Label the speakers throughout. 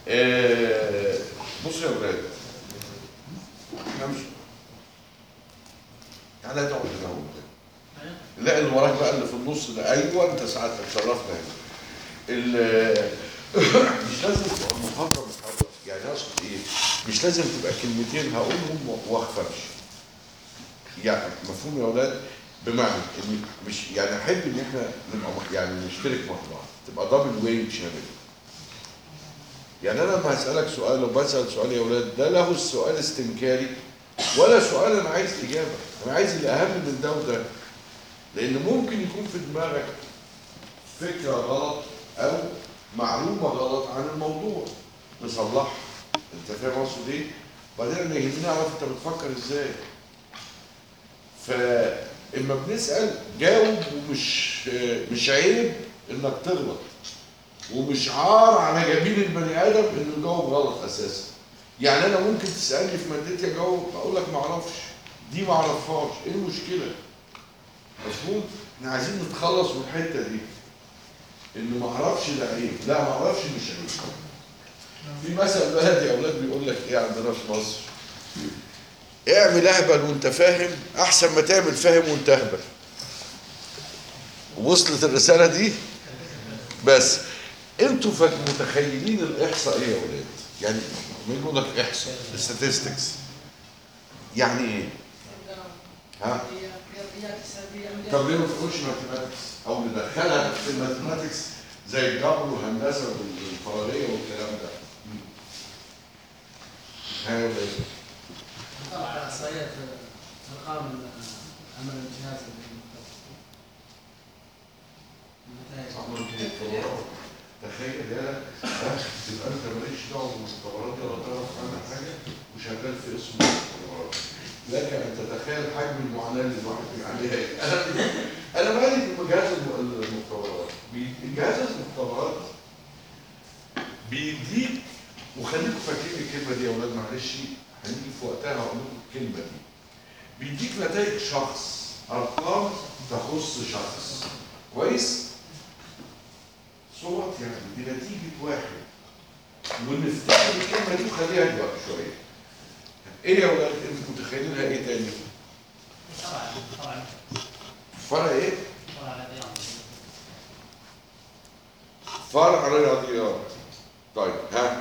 Speaker 1: آه، بصوا يا ولاد امشي تعالى تقعد هنا اهو لا اللي وراك بقى اللي في النص ده ايوه انت ساعات تشرفنا هنا ال- مش لازم تبقى محاضره محاضره يعني اقصد ايه مش لازم تبقى كلمتين هقولهم واخفى امشي يعني مفهوم يا اولاد بمعنى ان مش يعني احب ان احنا نبقى مح- يعني نشترك مع بعض تبقى دبل وينج شامل يعني انا لما هسالك سؤال وبسال سؤال يا اولاد ده له السؤال استنكاري ولا سؤال انا عايز اجابه انا عايز الاهم من ده وده لان ممكن يكون في دماغك فكره غلط او معلومه غلط عن الموضوع نصلحها انت فاهم اقصد ايه؟ وبعدين انا يهمني اعرف انت بتفكر ازاي فاما بنسال جاوب ومش مش عيب انك تغلط ومش عار على جبين البني ادم انه يجاوب غلط اساسا يعني انا ممكن تسالني في مادتي اجاوب اقول لك ما اعرفش دي ما اعرفهاش ايه المشكله مفهوم احنا عايزين نتخلص من الحته دي ان ما اعرفش ده عيب لا ما اعرفش مش عيب في مثل بلدي يا اولاد بيقول لك ايه عندنا في مصر اعمل اهبل وانت فاهم احسن ما تعمل فاهم وانت اهبل وصلت الرساله دي بس انتوا فاك- متخيلين الاحصاء ايه يا اولاد يعني مين يقول لك احصاء statistics يعني ايه ها طب ليه ما تقولش ماثيماتكس او ندخلها في الماثيماتكس زي الجبر والهندسه والفراغيه والكلام ده ها يا ولاد
Speaker 2: طبعا احصائيات ارقام عمل الجهاز النتائج
Speaker 1: تخيل يا ها تبقى انت مالكش دعوه بالمختبرات دي ولا تعرف عنها حاجه وشغال في اسم المختبرات لك ان تتخيل حجم المعاناه اللي الواحد بيعانيها إيه. انا انا مالي بجهاز الم- المختبرات بي- جهاز المختبرات بيديك وخليكم فاكرين الكلمه دي يا اولاد معلش هنيجي في وقتها هقول لكم الكلمه دي بيديك نتائج شخص ارقام تخص شخص كويس صوت يعني دي نتيجة واحد ونفتكر الكلمة دي وخليها دلوقتي شوية ايه يا ولاد انتوا متخيلينها ايه تاني؟
Speaker 2: طبعا طبعا
Speaker 1: فرع ايه؟
Speaker 2: طبعا الرياض
Speaker 1: فرع رياضيات طيب ها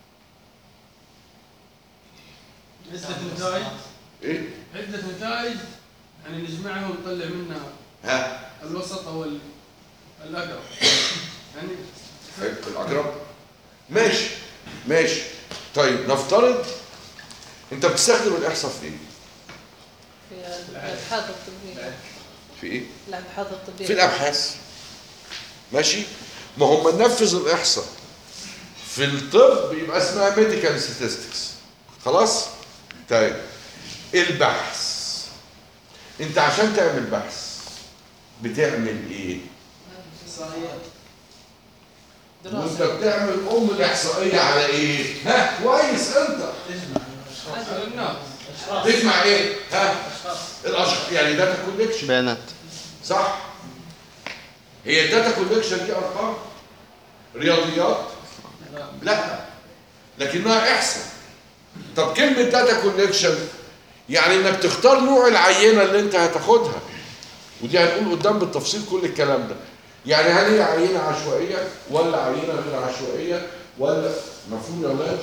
Speaker 3: عدة نتائج
Speaker 1: ايه؟
Speaker 3: عدة نتائج يعني نجمعها ونطلع منها
Speaker 1: ها
Speaker 3: الوسط أو ال- الأقرب يعني
Speaker 1: حلو، الاقرب ماشي ماشي طيب نفترض انت بتستخدم الاحصاء في ايه؟
Speaker 4: في الابحاث الطبيه
Speaker 1: في ايه؟
Speaker 4: الابحاث الطبيه
Speaker 1: في الابحاث ماشي ما هم ننفذ الاحصاء في الطب بيبقى اسمها ميديكال ستاتستكس خلاص طيب البحث انت عشان تعمل بحث بتعمل ايه
Speaker 2: احصائيات
Speaker 1: وانت
Speaker 4: دراسه
Speaker 1: بتعمل ام الاحصائيه على ايه ها كويس انت
Speaker 2: تجمع اشخاص
Speaker 3: على الناس
Speaker 2: اشخاص
Speaker 1: تجمع ايه ها
Speaker 2: اشخاص
Speaker 1: الاشخاص يعني داتا كوليكشن
Speaker 5: بيانات
Speaker 1: صح هي الداتا كوليكشن دي ارقام رياضيات
Speaker 3: لا.
Speaker 1: لا لكنها احسن طب كلمه داتا كوليكشن يعني انك تختار نوع العينه اللي انت هتاخدها ودي هنقول قدام بالتفصيل كل الكلام ده يعني هل هي عينه عشوائيه ولا عينه غير عشوائيه ولا مفهوم يا اولاد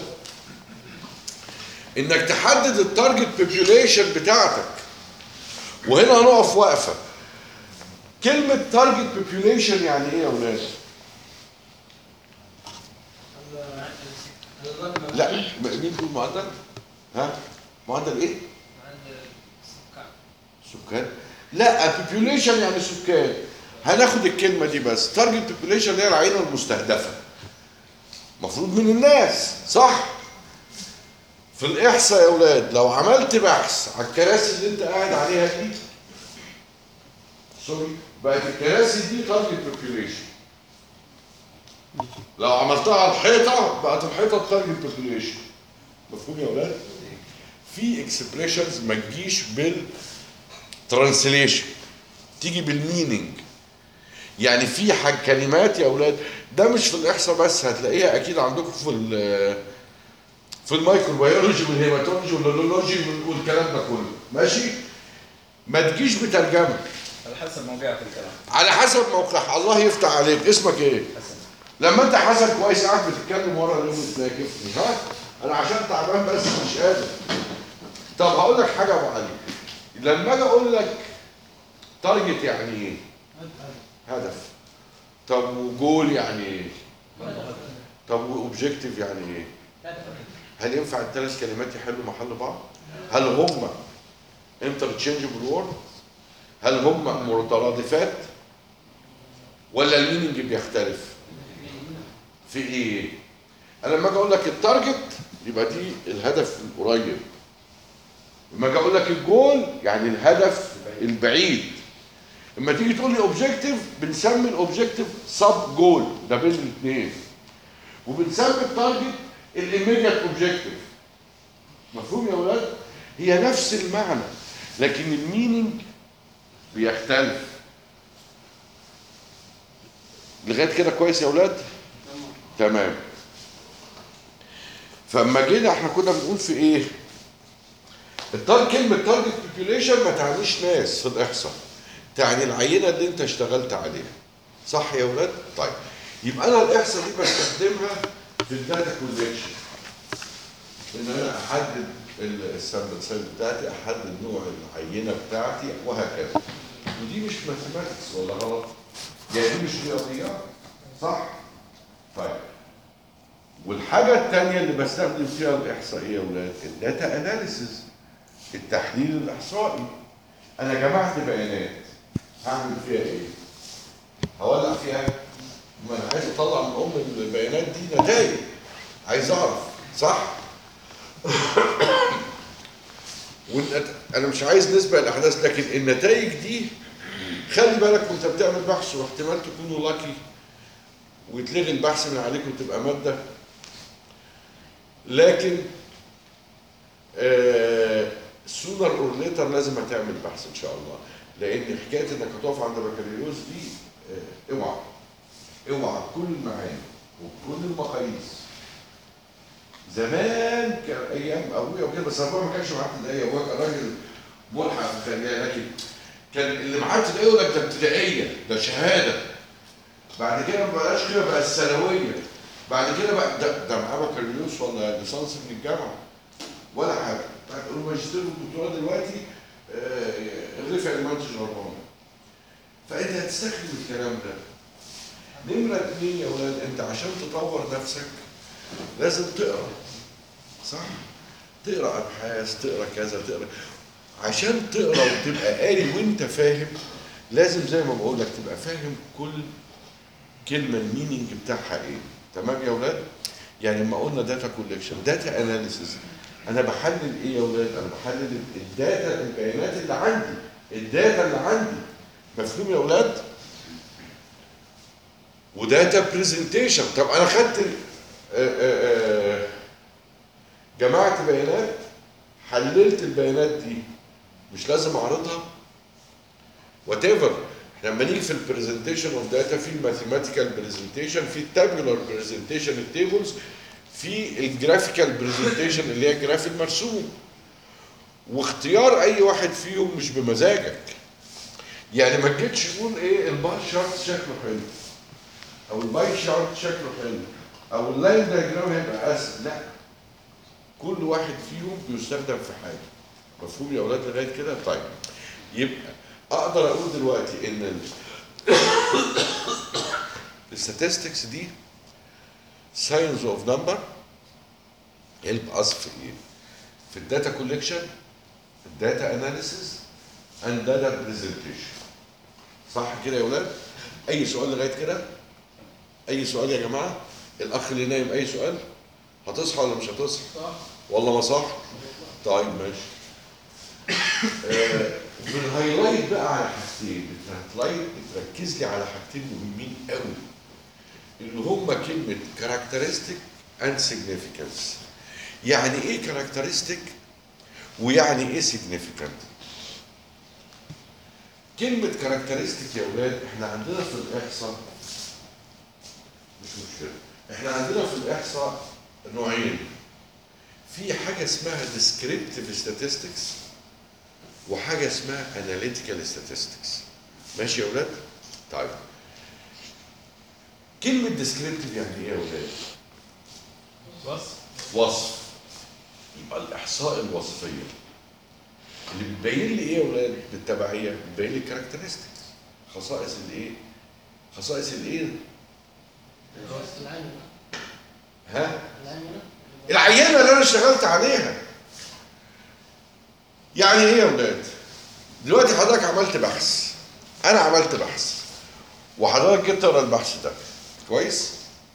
Speaker 1: انك تحدد التارجت بوبيوليشن بتاعتك وهنا هنقف وقفه كلمه تارجت بوبيوليشن يعني ايه يا اولاد لا مين يقول معدل ها معدل ايه سكان لا population يعني سكان هناخد الكلمة دي بس target population هي العينة المستهدفة مفروض من الناس صح في الإحصاء يا أولاد لو عملت بحث على الكراسي اللي أنت قاعد عليها دي سوري بقت الكراسي دي target population لو عملتها على الحيطة بقت الحيطة target population مفهوم يا أولاد؟ في اكسبريشنز ما تجيش بالترانسليشن تيجي بالمينينج يعني في حاجة كلمات يا اولاد ده مش في الاحصاء بس هتلاقيها اكيد عندكم في ال في الميكروبيولوجي والهيماتولوجي واللولوجي والكلام ده كله ماشي ما تجيش بترجمه
Speaker 5: على حسب موقعك الكلام
Speaker 1: على حسب موقعها الله يفتح عليك اسمك ايه
Speaker 5: حسن
Speaker 1: لما انت حسن كويس قاعد بتتكلم ورا اليوم تناكفني ها انا عشان تعبان بس مش قادر طب هقول لك حاجه يا ابو علي لما اجي اقول لك تارجت يعني ايه هدف طب وجول يعني ايه طب واوبجيكتيف يعني ايه هل ينفع الثلاث كلمات يحلوا محل بعض هل هم interchangeable وورد هل هم مترادفات ولا الميننج بيختلف في ايه انا لما اجي اقول لك التارجت يبقى دي الهدف القريب لما اجي اقول لك الجول يعني الهدف البعيد لما تيجي تقول لي اوبجيكتيف بنسمي الاوبجيكتيف سب جول ده بين الاثنين وبنسمي التارجت الايميديت اوبجيكتيف مفهوم يا ولاد هي نفس المعنى لكن الميننج بيختلف لغايه كده كويس يا ولاد تمام فاما جينا احنا كنا بنقول في ايه التار كلمه تارجت بوبيوليشن ما تعنيش ناس في الاحصاء تعني العينه اللي انت اشتغلت عليها صح يا ولاد طيب يبقى انا الاحصاء دي بستخدمها في الداتا كوليكشن ان انا احدد السامبل سايز بتاعتي احدد نوع العينه بتاعتي وهكذا ودي مش ماثيماتكس ولا غلط يعني دي مش رياضيات صح طيب والحاجه الثانيه اللي بستخدم فيها الاحصائيه يا اولاد الداتا اناليسيز التحليل الاحصائي انا جمعت بيانات هعمل فيها ايه هولع فيها ما انا عايز اطلع من ام البيانات دي نتائج عايز اعرف صح والنت... انا مش عايز نسبه الاحداث لكن النتائج دي خلي بالك وانت بتعمل بحث واحتمال تكونوا لاكي ويتلغي البحث من عليك وتبقى ماده لكن سونر اور ليتر لازم هتعمل بحث ان شاء الله لان حكايه انك هتقف عند بكالوريوس دي آه، اوعى اوعى بكل المعاني وبكل المقاييس زمان كان ايام ابويا وكده بس ابويا ما كانش معاه ابتدائيه ابويا كان راجل ملحق في الخلية لكن كان اللي معاه ابتدائيه يقول لك ده ابتدائيه ده شهاده بعد كده ما بقاش كده بقى الثانويه بعد كده بقى ده, ده معاه بكالوريوس ولا ليسانس من الجامعه ولا حاجه الماجستير والدكتوراه دلوقتي آه، رفع المنتج الهرموني فانت هتستخدم الكلام ده نمرة اتنين يا ولاد انت عشان تطور نفسك لازم تقرا صح؟ تقرا ابحاث تقرا كذا تقرا عشان تقرا وتبقى قاري وانت فاهم لازم زي ما بقول لك تبقى فاهم كل كلمه المينينج بتاعها ايه تمام يا ولاد؟ يعني لما قلنا داتا كولكشن داتا اناليسيس انا بحلل ايه يا ولاد؟ انا بحلل الداتا البيانات اللي عندي الداتا اللي عندي مفهوم يا ولاد؟ وداتا برزنتيشن طب انا خدت آه، آه، آه، جمعت بيانات حللت البيانات دي مش لازم اعرضها وات ايفر لما نيجي في البرزنتيشن اوف داتا في الماثيماتيكال برزنتيشن في التابولار برزنتيشن التيبلز في الجرافيكال برزنتيشن اللي هي الجراف المرسوم واختيار اي واحد فيهم مش بمزاجك يعني ما تجيش تقول ايه البار شارت شكله حلو او الباي شارت شكله حلو او اللاين دايجرام هيبقى اسهل لا كل واحد فيهم بيستخدم في حاجه مفهوم يا اولاد لغايه كده طيب يبقى اقدر اقول دلوقتي ان الستاتستكس دي ساينس اوف نمبر هيلب اس في ايه؟ في الداتا كولكشن الداتا اناليسيس اند داتا برزنتيشن صح كده يا اولاد؟ اي سؤال لغايه كده؟ اي سؤال يا جماعه؟ الاخ اللي نايم اي سؤال؟ هتصحى ولا مش هتصحى؟
Speaker 3: صح
Speaker 1: والله ما صح؟ طيب ماشي. آه، بنهايلايت بقى على حاجتين، بتهايلايت بتركز لي على حاجتين مهمين قوي. اللي هم كلمة characteristic and significance. يعني ايه characteristic ويعني ايه significant؟ كلمة كاركترستيك يا ولاد احنا عندنا في الإحصاء مش مشكلة احنا عندنا في الإحصاء نوعين في حاجة اسمها descriptive statistics وحاجة اسمها analytical statistics ماشي يا ولاد؟ طيب كلمة descriptive يعني ايه يا ولاد؟
Speaker 3: بس
Speaker 1: وصف يبقى الإحصاء الوصفية اللي بتبين لي ايه يا ولاد بالتبعية بتبين لي الكاركترستكس خصائص الايه؟ خصائص الايه؟
Speaker 2: العين
Speaker 1: ها؟
Speaker 2: العين
Speaker 1: العينه اللي انا اشتغلت عليها يعني ايه يا ولاد دلوقتي حضرتك عملت بحث انا عملت بحث وحضرتك جيت تقرا البحث ده كويس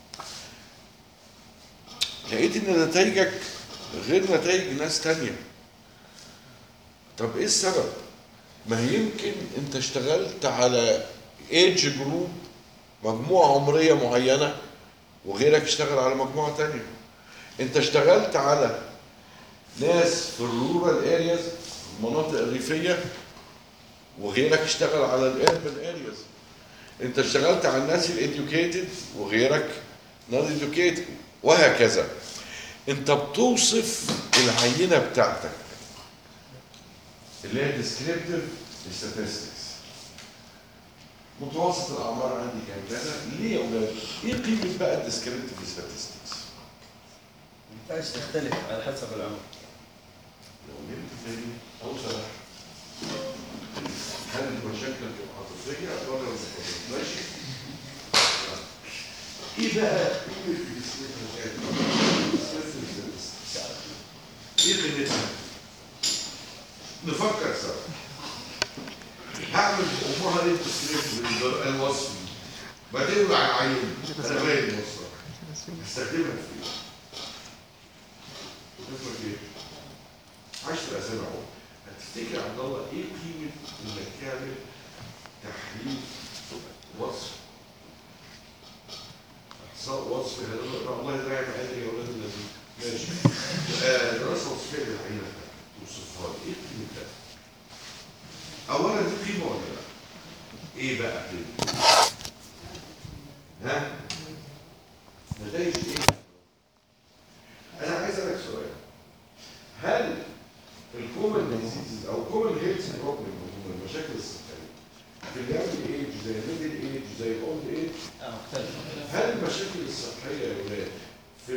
Speaker 1: لقيت ان نتائجك غير نتائج ناس تانية طب ايه السبب ما هي يمكن انت اشتغلت على ايدج جروب مجموعة عمرية معينة وغيرك اشتغل على مجموعة تانية انت اشتغلت على ناس في الرورال ارياز المناطق الريفيه وغيرك اشتغل على الاربن ارياز انت اشتغلت على الناس الاديوكيتد وغيرك نون اديوكيتد وهكذا انت بتوصف العينه بتاعتك اللي هي descriptive statistics متوسط الاعمار عندي كان كذا ليه يا ولاد؟ ايه قيمه بقى الديسكريبتيف statistics؟
Speaker 5: ما ينفعش تختلف على حسب العمر
Speaker 1: لو نمت تاني اوصل هل المشاكل العاطفيه بره المفاضلات ماشي ايه بقى قيمه ايه قيمتها؟ نفكر سوا هعمل امها ايه التسكريبت الوصفي بعدين على العين انا باين الوصفه هستخدمها في ايه؟ تفكر ايه؟ عشر اسابيع اهو هتفتكر يا عبد الله ايه قيمه انك تعمل تحليل وصف احصاء وصف هذا الله يدعي معايا يا اولاد الذين ماشي آه، دراسه وصفيه للعينه توصفها لي ايه قيمتها؟ اولا دي قيمه ولا لا؟ ايه بقى قيمه؟ ها؟ نتائج ايه؟ انا عايز اسالك سؤال هل الكومن ديزيز او كومن هيلث بروبلم المشاكل الصحيه في اليونج ايج زي الميدل ايج زي الاولد ايج
Speaker 5: اه مختلف
Speaker 1: هل المشاكل الصحيه يا ولاد في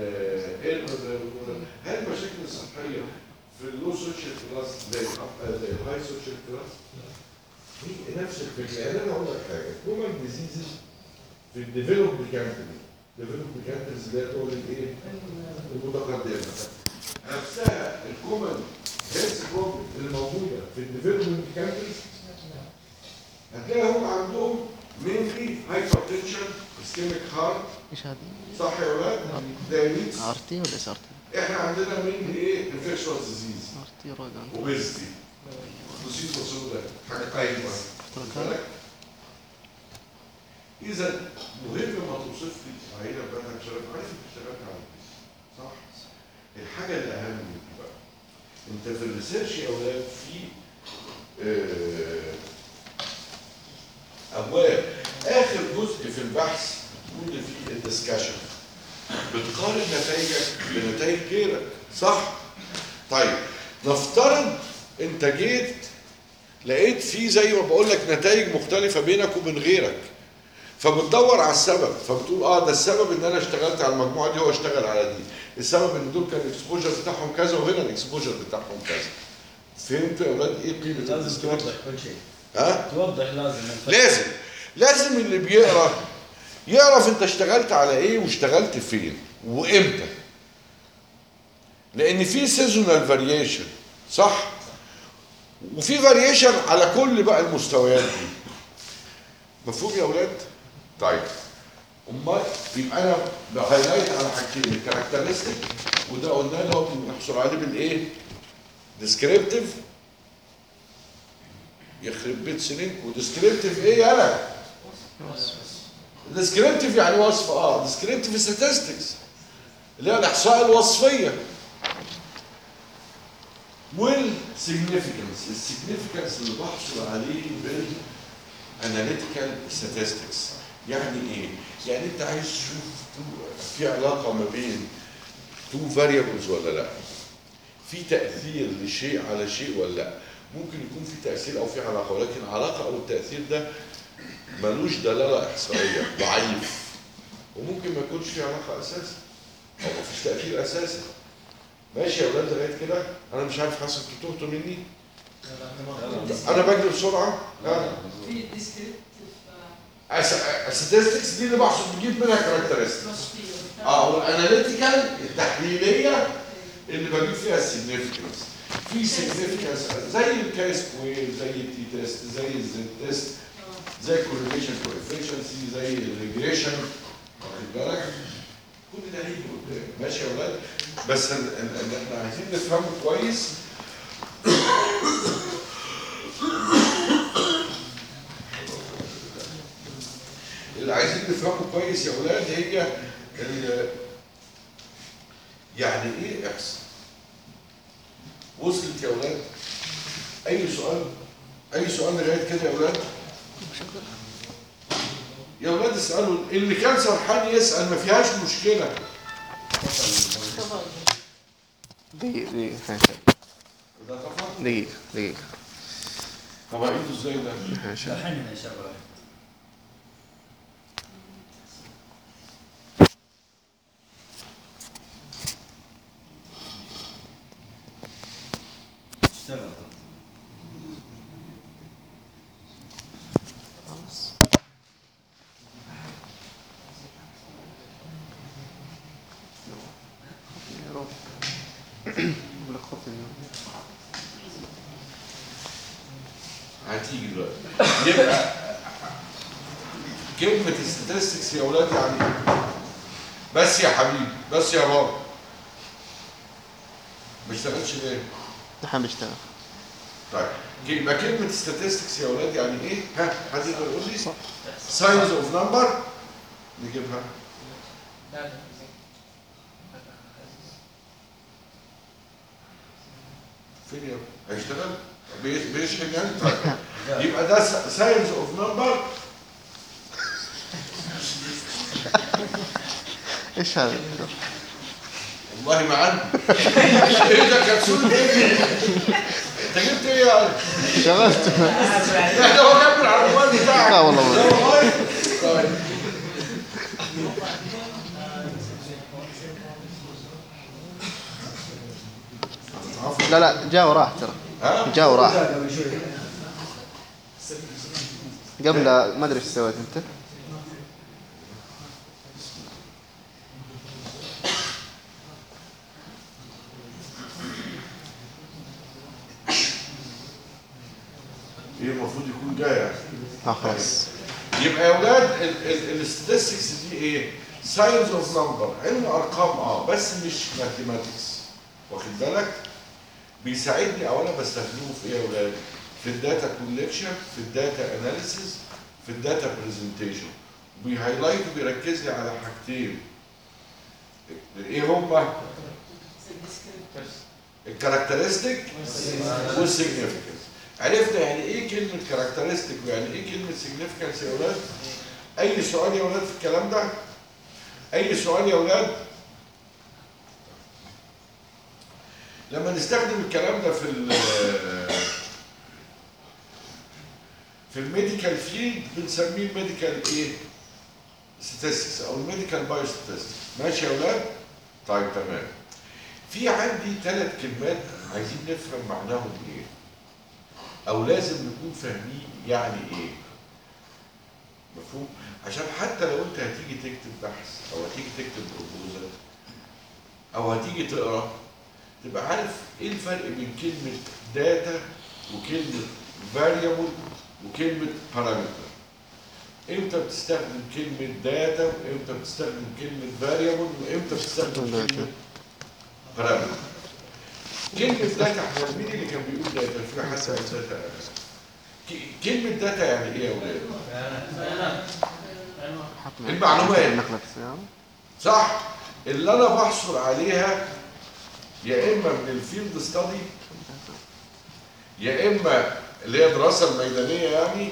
Speaker 1: ال هل المشاكل الصحيه في اللو سوشيال كلاس زي ال زي الهاي سوشيال كلاس؟ هي نفس الفكره يعني انا اقول لك حاجه كومن ديزيزز في الديفلوبد كانتري ديفلوبد كانتريز اللي هي تقول الايه؟ المتقدمه نفسها الكومن هيلث بروبلم اللي موجوده في الديفلوبمنت كانتريز هتلاقي هم عندهم مينلي هايبرتنشن اسكيميك هارت
Speaker 6: ايش هذه؟
Speaker 1: صح يا ولاد؟ دايابيتس
Speaker 6: ار تي ولا اس ار تي؟
Speaker 1: احنا عندنا مينلي ايه؟ انفكشوس ديزيز
Speaker 6: ار تي روجان
Speaker 1: اوبيزتي مصيبه سوداء حاجه قايمه بالك؟ اذا مهم ما توصف لي العيله بتاعتك شغال عارف انت اشتغلت على ايه صح؟ الحاجه الاهم من دي بقى انت في الريسيرش يا اولاد في آه، ابواب اخر جزء في البحث اللي فيه الدسكشن بتقارن نتائجك بنتائج غيرك صح؟ طيب نفترض انت جيت لقيت في زي ما بقول لك نتائج مختلفه بينك وبين غيرك فبتدور على السبب فبتقول اه ده السبب ان انا اشتغلت على المجموعه دي هو اشتغل على دي السبب ان دول كان الاكسبوجر بتاعهم كذا وهنا الاكسبوجر بتاعهم كذا فهمتوا يا اولاد ايه قيمه
Speaker 5: لازم
Speaker 1: الديسكريبت؟
Speaker 5: توضح كل شيء
Speaker 1: ها
Speaker 5: توضح لازم الفرق.
Speaker 1: لازم لازم اللي بيقرا يعرف انت اشتغلت على ايه واشتغلت فين وامتى لان في سيزونال فاريشن صح وفي فاريشن على كل بقى المستويات دي مفهوم يا اولاد طيب امال يبقى انا بهايلايت على حاجتين الكاركترستيك وده قلنا له بنحصر عليه بالايه ديسكريبتيف يخرب بيت سنينكم ديسكريبتيف ايه يالا ديسكريبتيف يعني وصف اه ديسكريبتيف statistics اللي هي الاحصاء الوصفيه والسيجنيفيكانس السيجنيفيكانس اللي بحصل عليه بالاناليتيكال statistics يعني ايه؟ يعني انت عايز تشوف تو- في علاقه ما بين تو فاريبلز ولا لا؟ في تاثير لشيء على شيء ولا لا؟ ممكن يكون في تاثير او في علاقه ولكن العلاقه او التاثير ده ملوش دلاله احصائيه ضعيف وممكن ما يكونش في علاقه اساسا او ما فيش تاثير اساسا ماشي يا اولاد لغايه كده انا مش عارف حاسس انتوا تهتوا مني انا بجري بسرعه ها
Speaker 7: في ديسكريبتيف
Speaker 1: الستاتستكس دي اللي بحصل بجيب منها كاركترستكس اه والاناليتيكال التحليليه اللي بجيب فيها السيجنيفيكانس في سيجنيفيكانس زي الكاي سكوير زي التي تيست زي الزد تيست زي الكورليشن كوفيشنسي زي الريجريشن واخد بالك كل ده هيجي قدام ماشي يا ولاد بس ال- ال- اللي احنا عايزين نفهمه كويس اللي عايزين نفهمه كويس يا ولاد هي ال- يعني ايه احصاء وصلت يا ولاد اي سؤال اي سؤال لغايه كده يا ولاد يا ولاد اسالوا اللي كان سرحان يسال ما فيهاش مشكله
Speaker 4: طبعا
Speaker 6: دقيقة دقيقة ها،
Speaker 1: ده طبعا
Speaker 6: دقيقة دقيقة
Speaker 1: طب اعيده ازاي ده
Speaker 6: ها، شوف.
Speaker 5: الحين ان شاء الله اشتغل
Speaker 6: خلاص يا رب ملخبط اليوم
Speaker 1: هتيجي دلوقتي يبقى كلمة statistics يا ولاد يعني إيه؟ بس يا حبيبي بس يا بابا ما اشتغلش ليه؟
Speaker 6: نحن بيشتغل
Speaker 1: طيب يبقى كلمة statistics يا ولاد يعني ايه؟ ها حد يقدر يقول لي؟ ساينز اوف نمبر نجيبها فين يا ابني؟ هيشتغل؟ بيش- بيشحن يعني؟ طيب يبقى ده ساينز اوف نمبر
Speaker 6: ايش هذا؟
Speaker 1: والله ما عندي ايه ده كبسولة ايه؟ انت جبت ايه يعني؟
Speaker 6: شغلت
Speaker 1: يعني هو جاب من على الموبايل بتاعك
Speaker 6: لا والله ما-
Speaker 1: لا والله طيب
Speaker 6: لا لا جاء وراح ترى
Speaker 1: ها؟
Speaker 6: جاء وراح قبل ما ادري ايش سويت انت
Speaker 1: ايه المفروض يكون جاي يعني
Speaker 6: اه خلاص
Speaker 1: يبقى يا اولاد الستاتستكس دي ايه؟ ساينس اوف نمبر علم ارقام اه بس مش ماثيماتكس واخد بالك؟ بيساعدني او انا بستخدمه في ايه يا اولاد؟ في الداتا كولكشن في الداتا اناليسيس في الداتا برزنتيشن بيهايلايت وبيركز لي على حاجتين ايه هما؟ الكاركترستيك والسيجنيفيكانس عرفنا يعني ايه كلمة كاركترستيك ويعني ايه كلمة سيجنيفيكانس يا ولاد؟ أي سؤال يا ولاد في الكلام ده؟ أي سؤال يا ولاد؟ لما نستخدم الكلام ده في ال في الميديكال فيلد بنسميه الميديكال ايه؟ statistics او الميديكال بايو statistics ماشي يا ولاد؟ طيب تمام في عندي ثلاث كلمات عايزين نفهم معناهم ايه او لازم نكون فاهمين يعني ايه مفهوم عشان حتى لو انت هتيجي تكتب بحث او هتيجي تكتب بروبوزل او هتيجي تقرا تبقى عارف ايه الفرق بين كلمه داتا وكلمه فاريبل وكلمه بارامتر امتى بتستخدم كلمه داتا وامتى بتستخدم كلمه فاريبل وامتى بتستخدم كلمه بارامتر كلمة داتا احنا مين اللي كان بيقول داتا؟ في حد قال داتا ك- كلمة داتا يعني ايه يا ولاد؟
Speaker 6: حط معك
Speaker 1: المعلومات.
Speaker 6: نقلة السيارة
Speaker 1: صح؟ اللي انا بحصل عليها يا اما من الفيلد ستادي يا اما اللي هي الدراسه الميدانيه يعني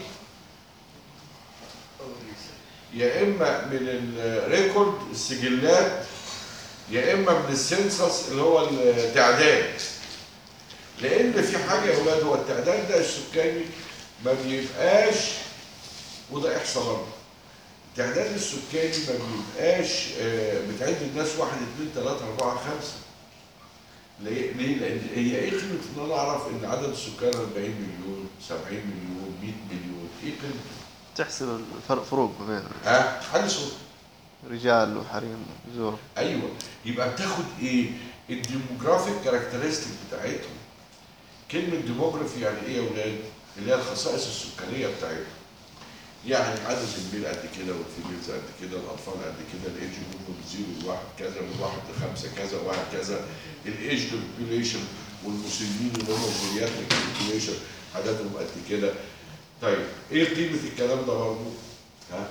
Speaker 1: يا اما من الريكورد السجلات يا اما من السنسس اللي هو التعداد لان في حاجه يا اولاد هو التعداد ده السكاني ما بيبقاش وده احصاء برضه التعداد السكاني ما بيبقاش آه، بتعد الناس واحد اثنين ثلاثة أربعة خمسة ليه؟ ليه؟ لأن هي إيه قيمة إن أنا أعرف إن عدد السكان 40 مليون 70 مليون 100 مليون إيه قيمته؟
Speaker 6: تحسب الفرق فروق ما بين
Speaker 1: ها؟ حاجة صوت
Speaker 6: رجال وحريم زور
Speaker 1: ايوه يبقى بتاخد ايه الديموغرافيك كاركترستيك بتاعتهم كلمه ديموغرافي يعني ايه يا اولاد اللي هي الخصائص السكانيه بتاعتهم يعني عدد الميل قد كده والفيميلز قد كده الاطفال قد كده الايدج جروب من زيرو لواحد كذا من واحد لخمسه كذا وهكذا الايدج بوبيوليشن والمسلمين اللي هم الجيرياتريك بوبيوليشن عددهم قد كده طيب ايه قيمه الكلام ده برضه؟ ها؟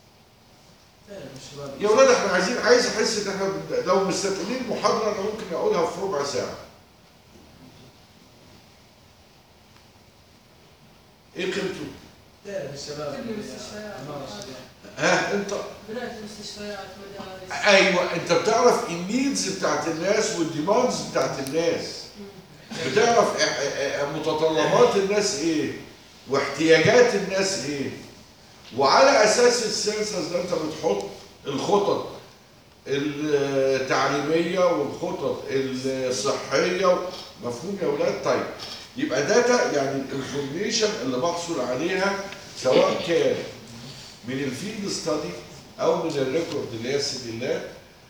Speaker 1: يا ولاد احنا عايزين عايز احس ان احنا لو مستثقلين المحاضره انا ممكن اقولها في ربع ساعه. ايه قيمته؟
Speaker 3: تعرف الشباب
Speaker 2: كل المستشفيات.
Speaker 1: ها انت
Speaker 2: بناء المستشفيات مدارس
Speaker 1: ايوه انت بتعرف النيدز بتاعت الناس والديماندز بتاعت الناس. بتعرف اه- اه- اه متطلبات الناس ايه؟ واحتياجات الناس ايه؟ وعلى اساس السنسس ده انت بتحط الخطط التعليميه والخطط الصحيه مفهوم يا اولاد طيب يبقى داتا يعني الانفورميشن اللي بحصل عليها سواء كان من الفيلد ستادي او من الريكورد اللي هي السجلات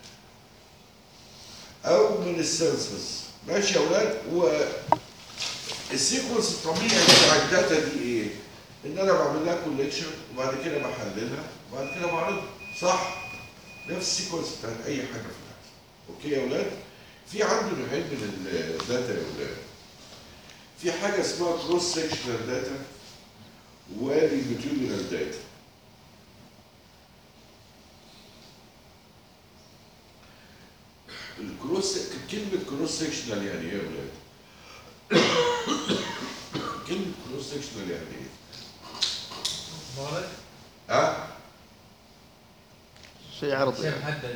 Speaker 1: او من السنسس ماشي يا اولاد والسيكونس الطبيعي بتاع الداتا دي ايه؟ ان انا بعمل لها كوليكشن وبعد كده بحللها وبعد كده بعرضها صح نفس السيكونس بتاعت اي حاجه في الحياه اوكي يا اولاد في عندي نوعين من الداتا يا اولاد في حاجه اسمها كروس سكشنال داتا وليجيتيودينال داتا الكروس كلمه كروس سكشنال يعني ايه يا اولاد كلمه كروس سكشنال يعني ايه
Speaker 3: مغرب
Speaker 1: ها
Speaker 6: شيء عرضي
Speaker 3: شيء
Speaker 6: يعني.
Speaker 3: محدد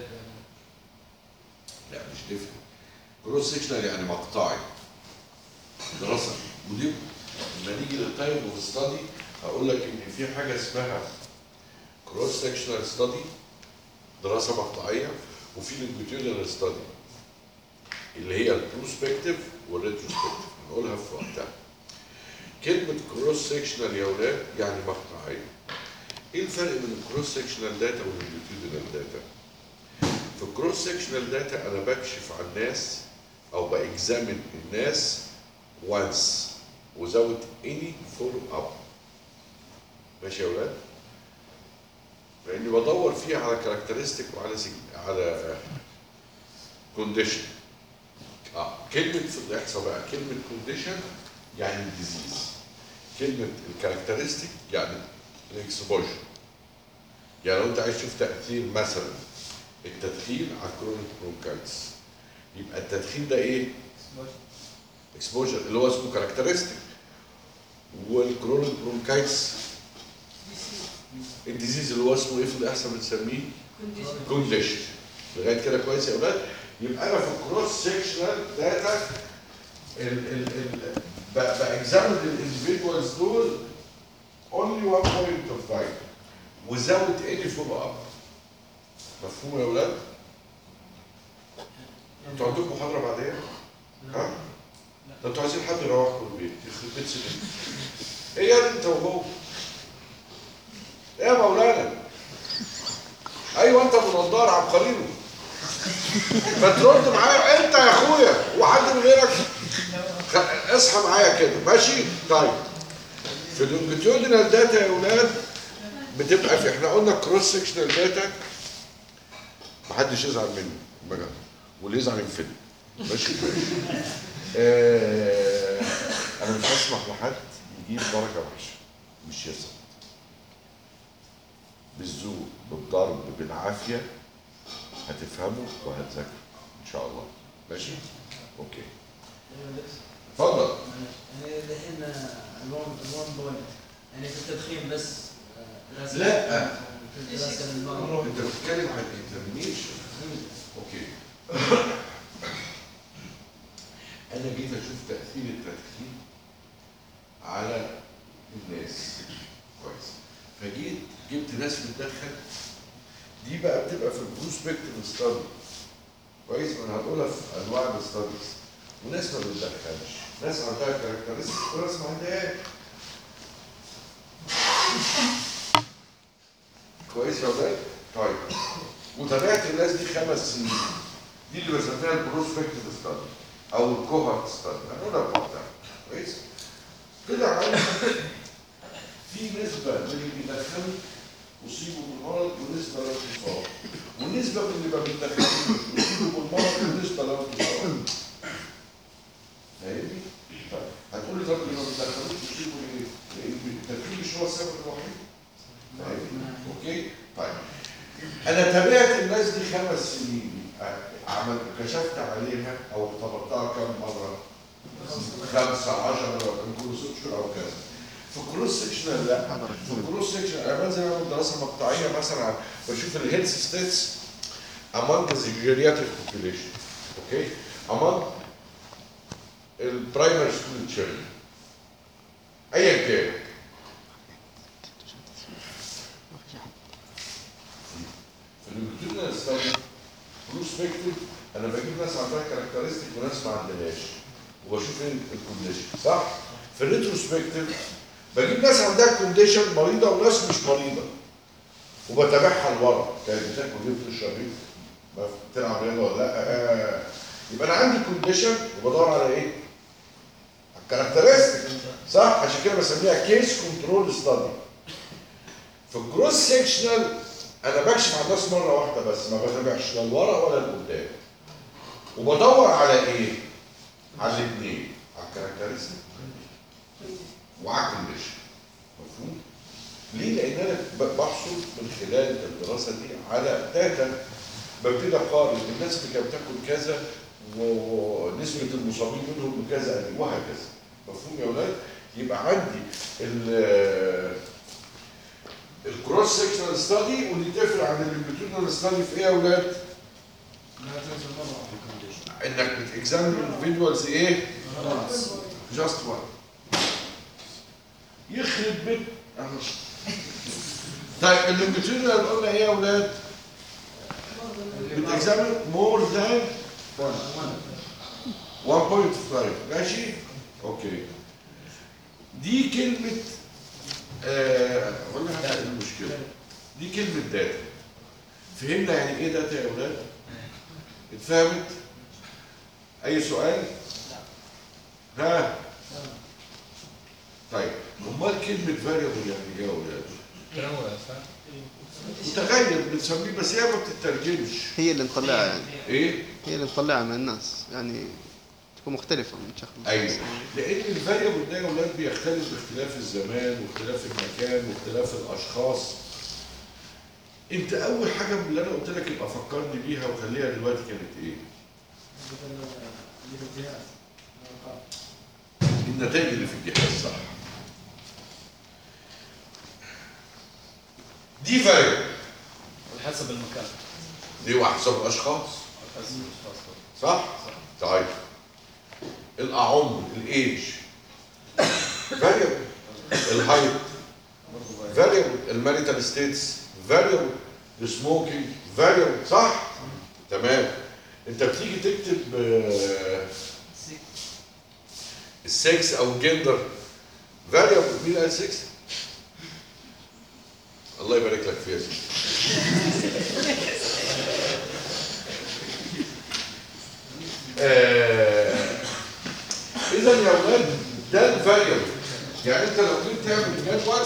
Speaker 1: لا مش تفهم كروس سكشنال يعني مقطعي دراسه ودي لما نيجي للتايب اوف ستادي هقول لك ان في حاجه اسمها كروس سكشنال ستادي دراسه مقطعيه وفي لونجيتيودنال ستادي اللي هي البروسبكتيف والريتروسبكتيف هنقولها في وقتها كلمه كروس سكشنال يا اولاد يعني مقطعيه ايه الفرق بين الكروس سكشنال داتا واللونجيتيودنال داتا في الكروس سكشنال داتا انا بكشف عن الناس او باكزامن الناس once without any follow up ماشي يا اولاد لاني بدور فيه على كاركترستيك وعلى سج... على كونديشن اه كلمه في الاحصاء بقى كلمه كونديشن يعني الديزيز كلمه الكاركترستيك يعني الاكسبوجر يعني لو انت عايز تشوف تاثير مثلا التدخين على الكرونيك برونكايتس يبقى التدخين ده ايه؟ اكسبوجر اللي هو اسمه كاركترستيك والكرونيك برونكايتس الديزيز اللي هو اسمه ايه في الاحسن بنسميه؟
Speaker 2: كونديشن
Speaker 1: كونديشن لغايه كده كويس يا اولاد يبقى انا في الكروس سيكشنال داتا باكزامن الانديفيدوالز دول only one point of time without any follow up مفهوم يا اولاد؟ انتوا عندكم محاضره بعدين؟ ها؟ ده انتوا عايزين حد يروحكم البيت يخرب بيت سنين ايه يا دي انت وهو؟ ايه يا مولانا؟ ايوه انت ابو نضاره عبقرينو فترد معايا انت يا اخويا وحد من غيرك خ- اصحى معايا كده ماشي طيب في اللونجيتيودينال داتا يا اولاد بتبقى في احنا قلنا كروس سكشنال داتا محدش يزعل مني بجد واللي يزعل ينفد ماشي آه انا مش هسمح لحد يجيب درجه وحشه مش يسمح بالذوق بالضرب بالعافيه هتفهموا وهتذاكروا ان شاء الله ماشي اوكي اتفضل
Speaker 7: يعني الحين الون الون بوينت يعني في التدخين بس آه، دراسة
Speaker 1: لا.
Speaker 7: في دراسة المرض
Speaker 1: انت بتتكلم عن الاكزامينيشن اوكي انا جيت اشوف تاثير التدخين على الناس كويس فجيت جبت ناس بتدخن دي بقى بتبقى في البروسبكتيف ستادي كويس انا هقولها في انواع الستاديز وناس ما بتدخنش ناس عندها كاركترستكس وناس ما عندهاش كويس يا ولاد؟ طيب وتابعت الناس دي خمس سنين دي اللي بسميها البروسبكتيف ستادي او الكوهورت ستادي هنقولها بتاع كويس طلع عندي في نسبه من اللي بيدخنوا اصيبوا بالمرض ونسبه لا تصاب والنسبه من اللي ما بيدخنوش اصيبوا بالمرض ونسبه لا تصاب فاهمني؟ طيب هتقول لي طب اللي ما بيدخنوش يصيبوا ليه؟ لان التدخين مش هو السبب الوحيد فاهمني؟ اوكي؟ طيب انا تابعت الناس دي خمس سنين عملت كشفت عليها او اختبرتها كم مره؟ خمسة عشرة مرة كل ست شهور او كذا في الكروس سكشن لا في الكروس سكشن انا بنزل اعمل دراسه مقطعيه مثلا بشوف الهيلث ستيتس among the geriatric population اوكي among البرايمري سكول تشيلدرن ايا كان اللونجيتودينال ستادي بروسبكتيف انا بجيب ناس عندها كاركترستيك وناس ما عندهاش وبشوف ايه الكونديشن صح؟ في الريتروسبكتيف بجيب ناس عندها كونديشن مريضه وناس مش مريضه وبتابعها لورا كانت بتاكل ايه بتشرب ايه؟ ما بتلعب رياضه ولا لا؟ آه. يبقى انا عندي كونديشن وبدور على ايه؟ على الكاركترستيك صح؟ عشان كده بسميها كيس كنترول ستادي في الكروس سيكشنال انا بكشف على الناس مره واحده بس ما بتابعش لا لورا ولا لقدام وبدور على ايه؟ على الاثنين على الكاركترستيك وعلى الكونديشن مفهوم؟ ليه؟ لان انا ب- بحصل من خلال الدراسه دي على داتا ببتدي اقارن الناس اللي كانت بتاكل كذا و- ونسبه المصابين منهم بكذا وهكذا مفهوم يا اولاد؟ يبقى عندي ال الكروس سيكشنال ستادي واللي تفرق عن اللونجيتودينال ستادي في ايه يا اولاد؟
Speaker 3: لا تنسى مرة
Speaker 1: انك بتكزامن individuals ايه؟ جاست وان يخرب بيت طيب اللونجيتودينال قلنا ايه يا اولاد؟ بتكزامن مور ذان 1.5 ماشي؟ اوكي دي كلمة آه قلنا حاجة إيه المشكلة دي كلمة داتا فهمنا يعني ايه داتا يا اولاد؟ اتفهمت؟ اي سؤال؟ ها؟ طيب امال كلمة فاريبل يعني ايه يا اولاد؟ متغير بنسميه بس هي ما بتترجمش
Speaker 6: هي اللي نطلعها يعني
Speaker 1: ايه؟
Speaker 6: هي اللي نطلعها من الناس يعني تكون مختلفة من شخص
Speaker 1: ايوه لان الفاريبل ده يا اولاد بيختلف باختلاف الزمان واختلاف المكان واختلاف الاشخاص انت اول حاجه من اللي انا قلت لك يبقى فكرني بيها وخليها دلوقتي كانت ايه؟
Speaker 7: اللي في الجهاز الأرقام.
Speaker 1: النتائج اللي في الجهاز صح دي فاريبل
Speaker 5: حسب المكان
Speaker 1: دي وحسب الاشخاص
Speaker 5: حسب الاشخاص
Speaker 1: صح؟ طيب الاعمر الايج فاريبل الهايت فاريبل الماريتال ستيتس فاريبل السموكينج فاريبل صح؟ تمام انت بتيجي تكتب آه، السكس او الجندر فاريبل مين قال سكس؟ الله يبارك لك فيها اذا يا اولاد ده الفاريبل يعني انت لو جيت تعمل جدول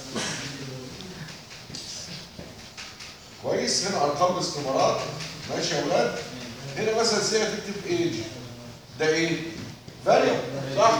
Speaker 1: كويس هنا ارقام الاستمارات ماشي يا اولاد هنا مثلا سي هتكتب ايج ده ايه؟ فاريبل صح؟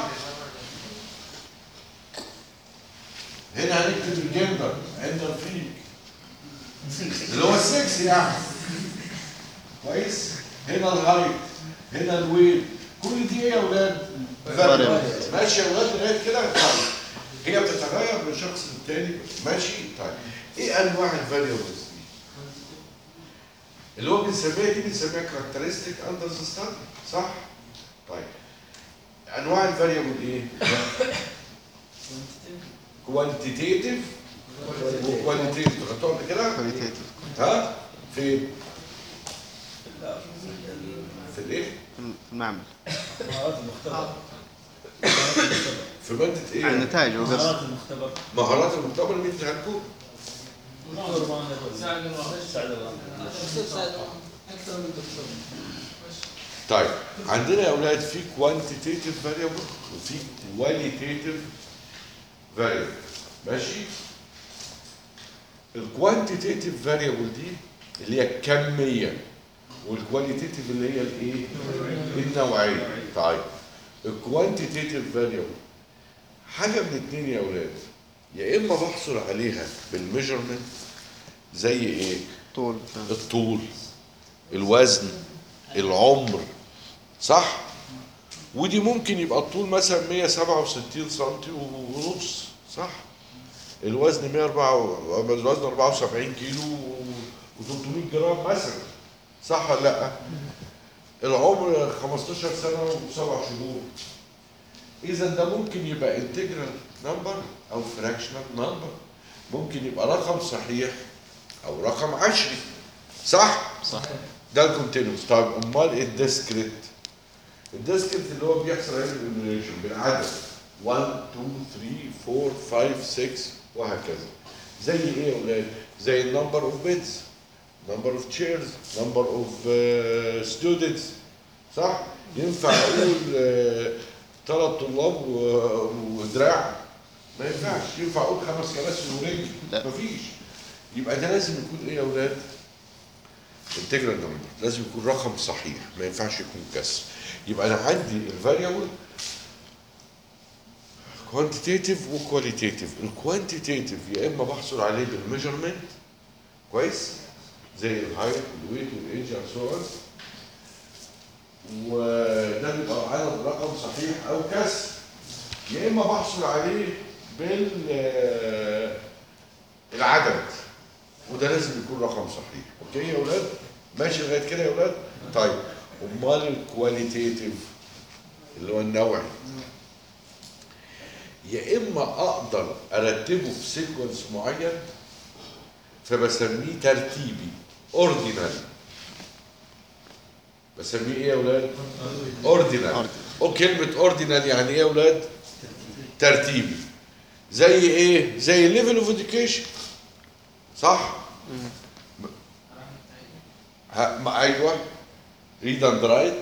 Speaker 1: هنا هنكتب الجندر عند الفيك اللي هو السكس يعني كويس هنا الهايت هنا الويت كل دي ايه يا اولاد
Speaker 6: Variable.
Speaker 1: ماشي يا ولاد لغايه كده طيب هي بتتغير من شخص للتاني ماشي طيب ايه انواع الفاريبلز دي؟ اللي هو بنسميها دي بنسميها كاركترستيك اندر ذا ستادي صح؟ طيب انواع الفاريبل ايه؟ كوانتيتيف وكواليتيف خدتوها قبل كده؟
Speaker 6: qualitative
Speaker 1: ها؟ فين؟
Speaker 5: لا
Speaker 1: في الايه؟
Speaker 6: في المعمل
Speaker 5: مهارات المختبر
Speaker 1: في ماده
Speaker 6: عن
Speaker 1: ايه؟
Speaker 6: النتائج وقصد
Speaker 5: مهارات المختبر
Speaker 1: مهارات المختبر مين بتاعتكم؟
Speaker 5: دكتور ما نقول
Speaker 3: ساعد الواحد
Speaker 5: سعد الله
Speaker 3: اكثر من دكتور
Speaker 1: طيب عندنا يا اولاد في كوانتيتيف فاريبل وفي كواليتيف فاريبل ماشي الكوانتيتيف فاريبل دي اللي هي الكميه والكواليتيف اللي هي الايه النوعيه طيب الكوانتيتيف فاريبل حاجه من اتنين يا اولاد يا اما بحصل عليها بالميجرمنت زي ايه
Speaker 6: طول مثلا
Speaker 1: الطول الوزن العمر صح ودي ممكن يبقى الطول مثلا 167 سم ونص صح الوزن 104 الوزن 74 كيلو و300 جرام مثلا صح ولا لا العمر 15 سنه وسبع شهور اذا ده ممكن يبقى انتجرال نمبر او فراكشنال نمبر ممكن يبقى رقم صحيح او رقم عشري صح
Speaker 6: صح
Speaker 1: ده الكونتينوس طيب امال الديسكريت الديسكريت اللي هو بيحصل عليه الانيميشن بالعدد 1 2 3 4 5 6 وهكذا زي ايه يا اولاد زي النمبر اوف بيدز نمبر اوف تشيرز نمبر اوف ستودنتس صح ينفع اقول ثلاث طلاب و- ودراع ما ينفعش ينفع اقول خمس كراسي ورجل
Speaker 6: لا.
Speaker 1: مفيش يبقى ده لازم يكون ايه يا اولاد انتجرال نمبر لازم يكون رقم صحيح ما ينفعش يكون كسر يبقى انا عندي الفاريبل كوانتيتيف وكواليتيف الكوانتيتيف يا اما بحصل عليه بالميجرمنت كويس زي الهايت والويت والايدج اند سو اون وده بيبقى عدد رقم صحيح او كسر يا اما بحصل عليه بال آه، العدد وده لازم يكون رقم صحيح اوكي يا اولاد ماشي لغايه كده يا اولاد طيب امال الكواليتيتيف اللي هو النوعي يا اما اقدر ارتبه في سيكونس معين فبسميه ترتيبي اوردينال بسميه ايه يا اولاد اوردينال وكلمه اوردينال يعني ايه يا اولاد ترتيبي زي ايه زي ليفل اوف اديوكيشن صح ها ما ايوه ريد اند رايت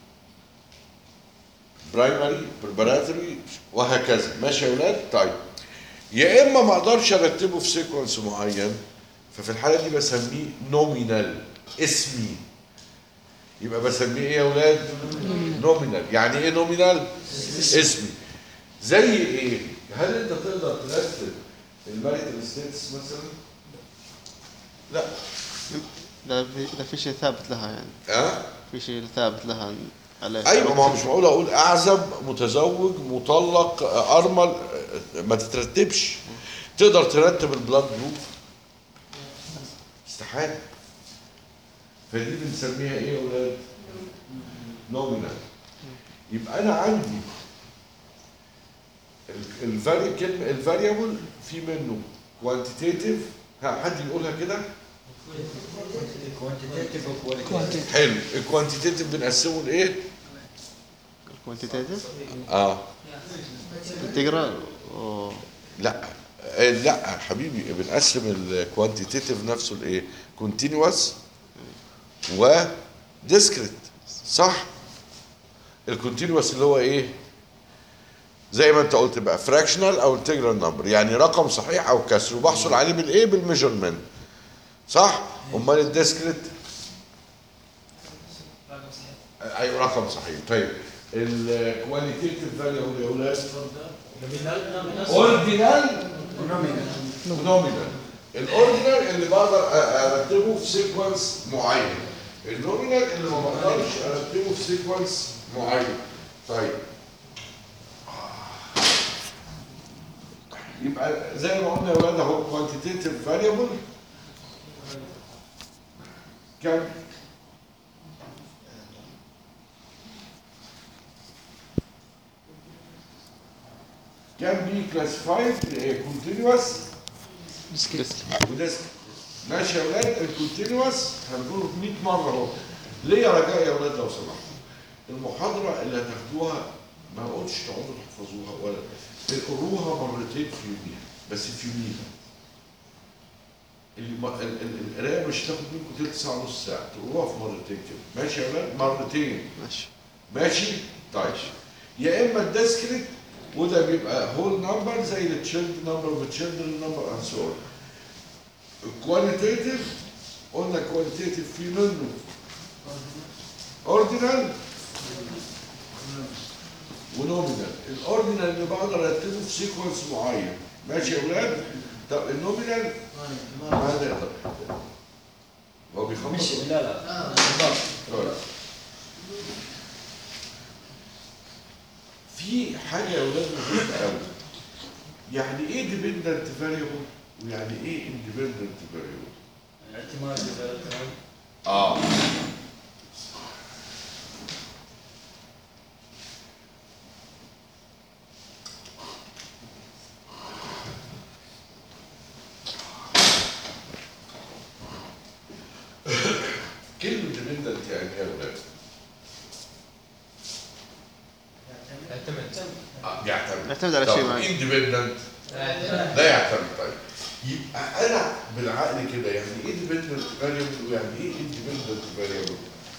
Speaker 1: برايمري بريباراتوري وهكذا ماشي يا اولاد طيب يا اما ما اقدرش ارتبه في سيكونس معين ففي الحاله دي بسميه نومينال اسمي يبقى بسميه ايه يا اولاد نومينال يعني ايه نومينال اسمي زي ايه هل انت تقدر ترتب الماريتال ستيتس مثلا لا
Speaker 6: لا في لا في شيء ثابت لها يعني
Speaker 1: ها
Speaker 6: في شيء ثابت لها عليه
Speaker 1: ايوه ما هو مش معقول اقول اعزب متزوج مطلق ارمل ما تترتبش تقدر ترتب البلاد جروب استحاله فدي بنسميها ايه يا اولاد نومينال يبقى انا عندي الفاري كلمه الفاريبل في منه كوانتيتيف حد يقولها كده
Speaker 5: كوانتيتيف وكواليتيف
Speaker 1: حلو الكوانتيتيف بنقسمه لايه
Speaker 6: كوانتيتيف
Speaker 1: اه
Speaker 6: تقرا أوه.
Speaker 1: لا آه، لا حبيبي بنقسم الكوانتيتيف نفسه لايه كونتينوس و ديسكريت صح الكونتينوس اللي هو ايه زي ما انت قلت بقى فراكشنال او انتجرال نمبر يعني رقم صحيح او كسر وبحصل عليه بالايه بالميجرمنت صح امال الديسكريت ايوه رقم صحيح طيب الكواليتيف فاليو يا اولاد اوردينال ونومينال الاوردينال اللي بقدر أ- ارتبه في سيكونس معين النومينال اللي ما بقدرش ارتبه في سيكونس معين طيب يبقى زي ما قلنا يا ولاد اهو كوانتيتيف فاريبل كام can be classified continuous
Speaker 6: ديسكريت
Speaker 1: وديسك ماشي يا ولاد الكونتينوس هنقوله 100 مره اهو ليه يا رجاء يا ولاد لو سمحتوا المحاضره اللي هتاخدوها ما اقولش تقعدوا تحفظوها ولا اقروها مرتين في يوميها بس في يوميها اللي ما- ال- ال- القرايه مش هتاخد منكم تلت ساعه نص ساعه تقروها في مرتين كده ماشي يا ولاد مرتين
Speaker 6: ماشي
Speaker 1: ماشي طيب يا اما الديسكريت وده بيبقى هول نمبر زي التشيلد نمبر والتشيلدرن نمبر اند سو الكواليتيتيف قلنا كواليتيتيف في منه اوردينال ونومينال الاوردينال اللي بقدر ارتبه في سيكونس معين ماشي يا اولاد طب النومينال
Speaker 7: ما
Speaker 1: ما نقدر هو
Speaker 5: مش
Speaker 1: بيخلص
Speaker 5: لا لا
Speaker 1: طيب. في حاجة يا ولاد مهمة قوي يعني ايه ديبندنت فاريبل ويعني ايه اندبندنت فاريبل
Speaker 5: اعتماد الاعتماد
Speaker 1: اه كلمة ديبندنت يعني ايه يا ولاد؟
Speaker 3: اعتمد
Speaker 1: آه، بيعتمد
Speaker 6: يعتمد على شيء معين
Speaker 1: اندبندنت لا يعتمد طيب يبقى انا بالعقل كده يعني ايه ديبندنت فاريبل ويعني ايه اندبندنت فاريبل؟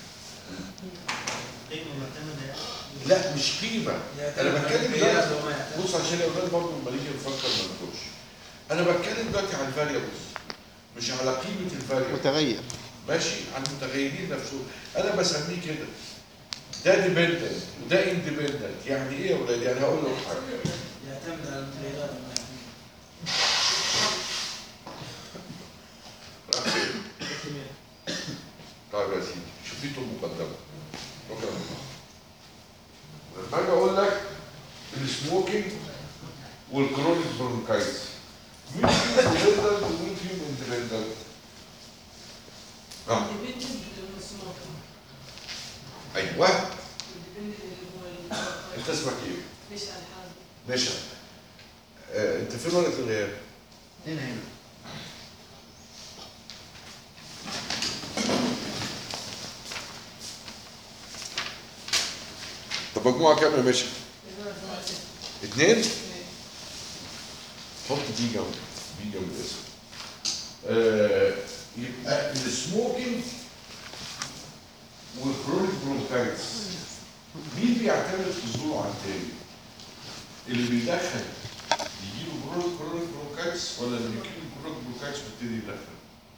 Speaker 7: قيمة معتمدة يعني
Speaker 1: لا مش قيمه انا بتكلم
Speaker 7: قياس
Speaker 1: دلوقتي
Speaker 7: وما يعتمد.
Speaker 1: بص عشان الاولاد برضه لما نيجي نفكر ما نتوهش انا بتكلم دلوقتي عن الفاريبلز مش على قيمه الفاريبل
Speaker 6: متغير
Speaker 1: ماشي عن المتغيرين نفسهم انا بسميه كده ده ديبندنت وده اندبندنت يعني ايه يا ولاد يعني هقول لك حاجه
Speaker 7: يعتمد على المتغيرات وما يعتمد.
Speaker 1: راح فين؟ طيب يا سيدي شوفيته المقدمه شكرا لما اجي اقول لك السموكينج والكرونيك برونكايتس مين فيهم ديبندنت ومين فيهم اندبندنت؟ اه
Speaker 2: Independent اللي هو السموكر.
Speaker 1: ايوه
Speaker 2: Independent اللي هو
Speaker 1: انت
Speaker 2: ال-
Speaker 1: اسمك ايه؟
Speaker 2: مش على الحال.
Speaker 1: نشا آه، انت فين ورقه الغياب؟
Speaker 7: هنا هنا
Speaker 1: طب مجموعه كام يا باشا؟
Speaker 2: اللي هو الفرنسي.
Speaker 1: اثنين؟ حط دي جنب دي جنب الاسم آه يبقى السموكينج والكرونيك برونكايتس مين بيعتمد في الظهور على التاني؟ اللي بيدخن يجيله كرونيك كرونيك برونكايتس ولا اللي بيجيله كرونيك برونكايتس ويبتدي يدخن؟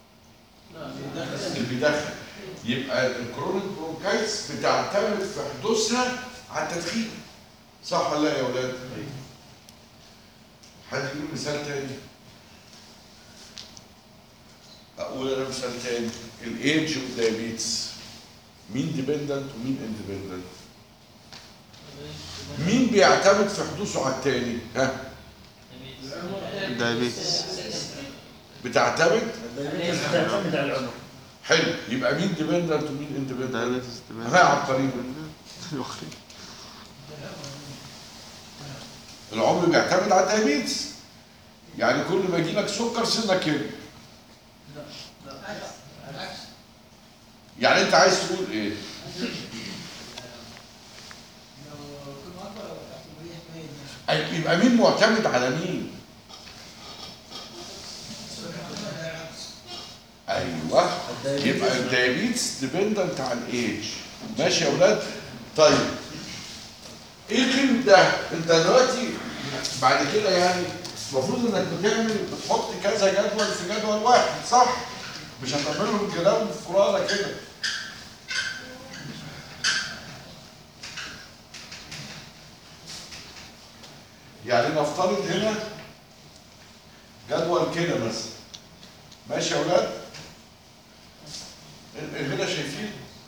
Speaker 1: اللي بيدخن يبقى الكرونيك برونكايتس بتعتمد في حدوثها على التدخين صح ولا لا يا ولاد؟ حد يقول مثال تاني اقول انا مثال تاني الايدج والدايابيتس مين ديبندنت ومين اندبندنت مين بيعتمد في حدوثه على التاني ها
Speaker 6: دايابيتس
Speaker 1: بتعتمد
Speaker 5: تعتمد على العمر
Speaker 1: حلو يبقى مين ديبندنت ومين اندبندنت
Speaker 6: دايابيتس
Speaker 1: ها يا عبقري
Speaker 6: الوخري
Speaker 1: العمر بيعتمد على الدايابيتس يعني كل ما يجي لك سكر سنك كده يعني انت عايز تقول ايه أي- يبقى مين معتمد على مين ايوه يبقى الدايابيتس ديبندنت على الايج ماشي يا اولاد طيب ايه قيمه ده انت دلوقتي بعد كده يعني المفروض انك بتعمل بتحط كذا جدول في جدول واحد صح مش هتعملهم جدول في كراسه كده يعني نفترض هنا جدول كده مثلا ماشي يا اولاد هنا شايفين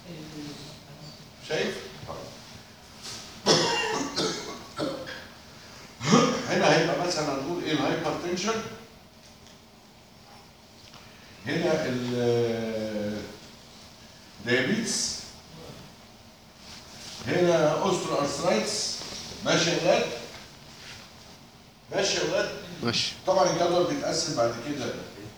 Speaker 1: شايف هنا هيبقى مثلا هنقول ايه الهايبر هايبرتنشن هنا ال دايابيتس هنا اوسترو ارثرايتس ماشي يا ولاد ماشي يا ولاد
Speaker 6: ماشي
Speaker 1: طبعا الجدول بيتقسم بعد كده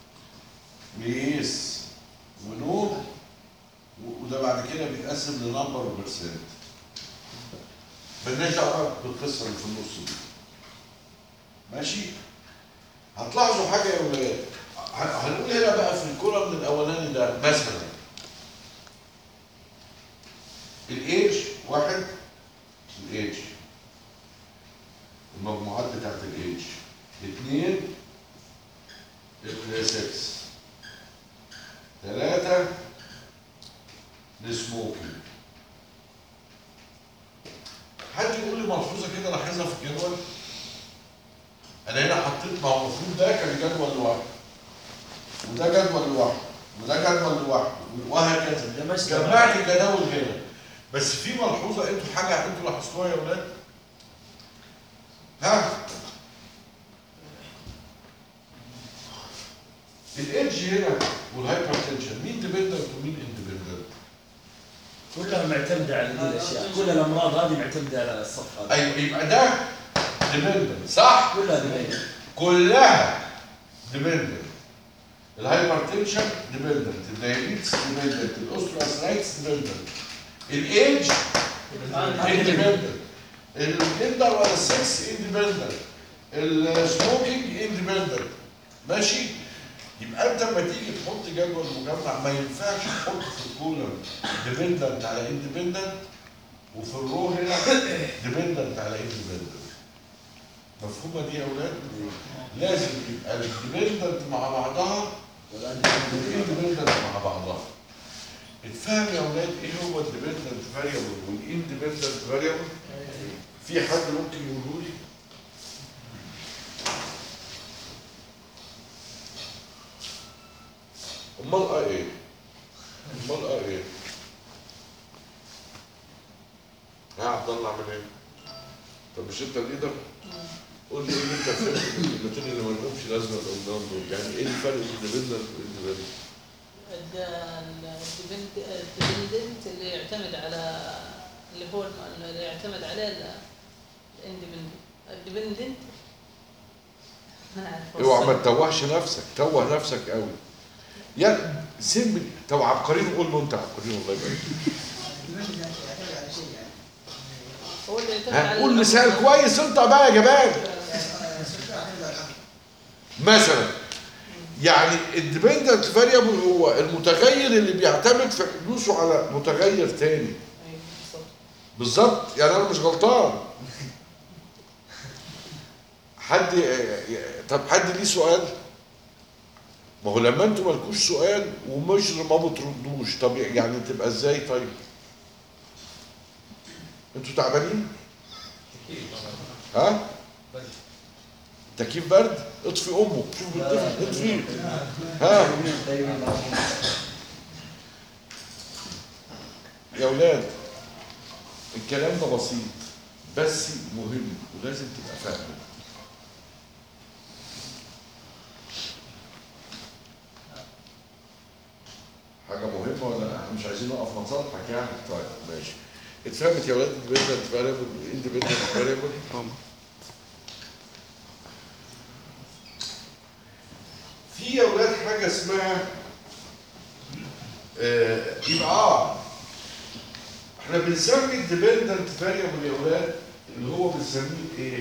Speaker 1: ليس ونو و- وده بعد كده بيتقسم لنمبر وبرسنت مالناش دعوه بالقصه اللي في النص دي ماشي هتلاحظوا حاجه يا ولاد ه- هنقول هنا بقى في الكولم الاولاني ده مثلا الايدج واحد الايدج المجموعات بتاعت الايدج اثنين الكلاسيكس ثلاثة السموكينج حد يقول لي ملحوظة كده لاحظها في الجدول أنا هنا حطيت ما هو المفروض ده كان جدول لوحده وده جدول لوحده وده جدول لوحده وهكذا
Speaker 5: ده بس
Speaker 1: جمعت الجداول هنا بس في ملحوظة انتوا حاجة انتوا لاحظتوها يا ولاد؟ ها؟ الايدج هنا والهايبر تنشن مين ديبندنت ومين اندبندنت؟
Speaker 5: كلها معتمده على هذه الاشياء كل الامراض هذه معتمده على الصف هذا
Speaker 1: ايوه يبقى ده ديبندنت صح؟
Speaker 5: كلها دبي
Speaker 1: كلها ديبندنت الهايبر تنشن ديبندنت الدايابيتس ديبندنت الاوسترواسرايتس ديبندنت الايدج اندبندنت الجندر ولا السكس اندبندنت السموكينج اندبندنت ماشي يبقى انت لما تيجي تحط جدول مجمع ما ينفعش تحط في الكولم ديبندنت على اندبندنت وفي الرو هنا ديبندنت على اندبندنت مفهومه دي يا اولاد؟ لازم يبقى الديبندنت مع بعضها والاندبندنت مع بعضها اتفهم يا اولاد ايه هو الديبندنت فاريبل والاندبندنت فاريبل؟ في حد ممكن يقوله لي؟ امال اه ايه؟ امال اه ايه؟ ها عبد الله اعمل ايه؟ طب مش انت الليدر؟ قول لي ايه اللي انت فهمت من الكلمتين اللي ما لهمش لازمه قدام دول، يعني ايه الفرق بين الديبندنت والاندبندنت؟
Speaker 4: الديبندنت اللي يعتمد على اللي هو الم- اللي يعتمد عليه الاندبندنت الديبندنت ما اعرف
Speaker 1: اوعى ما تتوهش نفسك، توه نفسك قوي. يا سيب طب عبقريين قول له انت عبقريين الله يبارك فيك.
Speaker 4: هو اللي يعتمد على
Speaker 1: هنقول مثال كويس انت بقى يا جبان. مثلا يعني الديبندنت فاريبل هو المتغير اللي بيعتمد في حدوثه على متغير تاني
Speaker 4: أيوة، بالضبط.
Speaker 1: بالظبط يعني انا مش غلطان حد طب حد ليه سؤال ما هو لما انتوا مالكوش سؤال ومش ما بتردوش طب يعني تبقى ازاي طيب انتوا تعبانين ها تكييف برد اطفي امه شوف بتطفي اطفي ها يا اولاد الكلام ده بسيط بس مهم ولازم تبقى فاهمه حاجة مهمة ولا احنا مش عايزين نقف مصالحك يعني؟ طيب ماشي. اتفهمت يا ولاد independent variable independent variable
Speaker 6: هم
Speaker 1: في يا ولاد حاجة اسمها آه، يبقى اه احنا بنسمي الديبندنت فاريبل يا ولاد اللي هو بنسميه ايه؟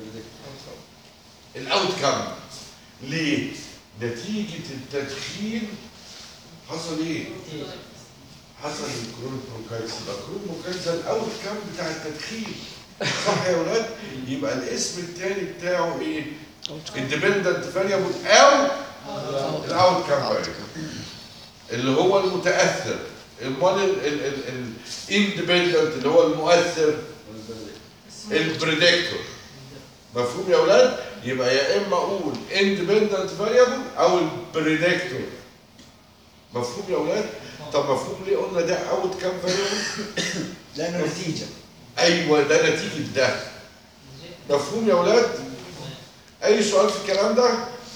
Speaker 1: الاوت كام ليه؟ نتيجة التدخين حصل ايه؟ حصل الكرون برونكايتس يبقى الكرون برونكايتس ده الاوت كام بتاع التدخين صح يا ولاد؟ يبقى الاسم الثاني بتاعه ايه؟ الديبندنت فاريبل او الاوت كام فاريبل اللي هو المتاثر امال الاندبندنت اللي هو المؤثر البريدكتور مفهوم يا اولاد يبقى يا اما اقول اندبندنت فاريبل او البريدكتور مفهوم يا اولاد طب مفهوم ليه قلنا ده اوت كام فاريبل
Speaker 5: لانه نتيجه
Speaker 1: ايوه ده نتيجه ده مفهوم يا اولاد اي سؤال في الكلام ده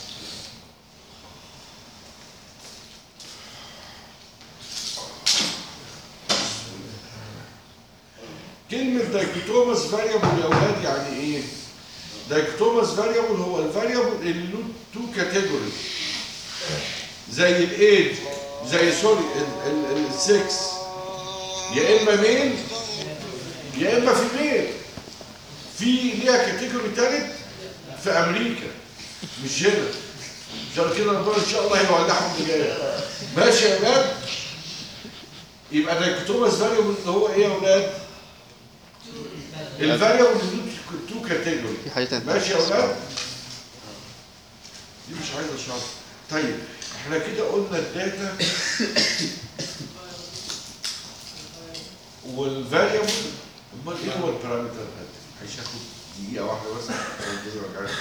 Speaker 1: كلمة دايكوتوماس فاريبل يا اولاد يعني ايه؟ دايكوتوماس فاريبل هو الفاريبل اللي له تو كاتيجوري زي الايج زي سوري السكس يا اما ميل يا اما فيميل في ليها كاتيجوري تالت في امريكا مش هنا عشان كده ربنا ان شاء الله هيولعهم بجايه ماشي يا اولاد يبقى دايكوتوماس فاريبل اللي هو ايه يا اولاد؟ الفاريبل اللي له تو كاتيجوري
Speaker 6: في حاجة تانية
Speaker 1: ماشي يا اولاد دي مش عايزه شرح طيب احنا كده قلنا الداتا والفاريبل امال ايه هو البارامتر ده؟ عايز اخد دقيقه واحده بس عشان كده رجعت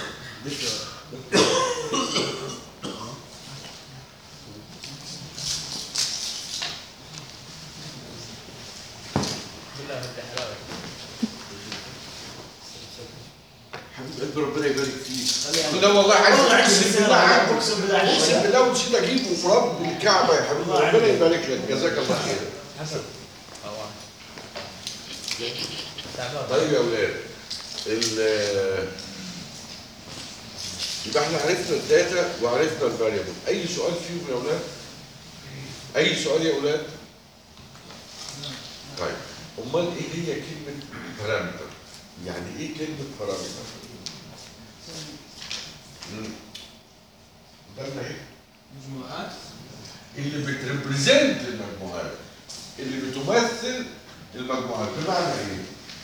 Speaker 1: حبيب قلبي ربنا يبارك فيك لا والله عايز
Speaker 5: والله عايز
Speaker 1: اقسم بالله عايز-
Speaker 5: اقسم بالله
Speaker 1: اقسم بالله ونسيت اجيبه في رب الكعبه يا حبيبي
Speaker 5: والله
Speaker 1: ربنا
Speaker 5: عندي.
Speaker 1: يبارك لك جزاك الله خير
Speaker 7: حسن تعبان
Speaker 1: طيب يا اولاد ال يبقى احنا عرفنا الداتا وعرفنا الفاريبل اي سؤال فيهم يا اولاد اي سؤال يا اولاد طيب امال ايه هي كلمه بارامتر يعني ايه كلمه بارامتر مم. قدامنا ايه
Speaker 3: مجموعات
Speaker 1: اللي بتريبريزنت المجموعات اللي بتمثل المجموعات بمعنى ايه؟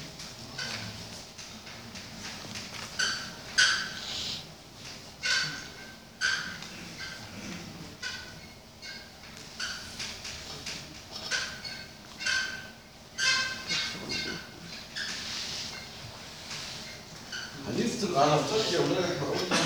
Speaker 1: هنفترض هنفترض يا ولاد احنا قلنا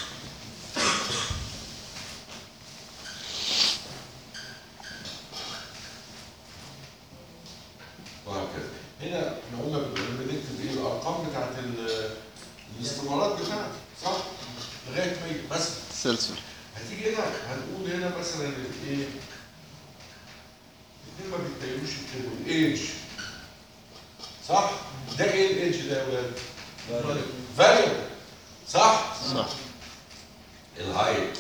Speaker 1: وهكذا هنا احنا قلنا بن- بنكتب ايه الارقام بتاعت ال- الاستمارات بتاعتي صح؟ لغايه ما يجي مثلا
Speaker 6: سلسل
Speaker 1: هتيجي هنا هنقول هنا مثلا الايه؟ الاثنين ما بيتغيروش يكتبوا الايدج صح؟ ده ايه الايدج ده يا ولاد؟ فاريبل صح؟
Speaker 6: صح
Speaker 1: الهايت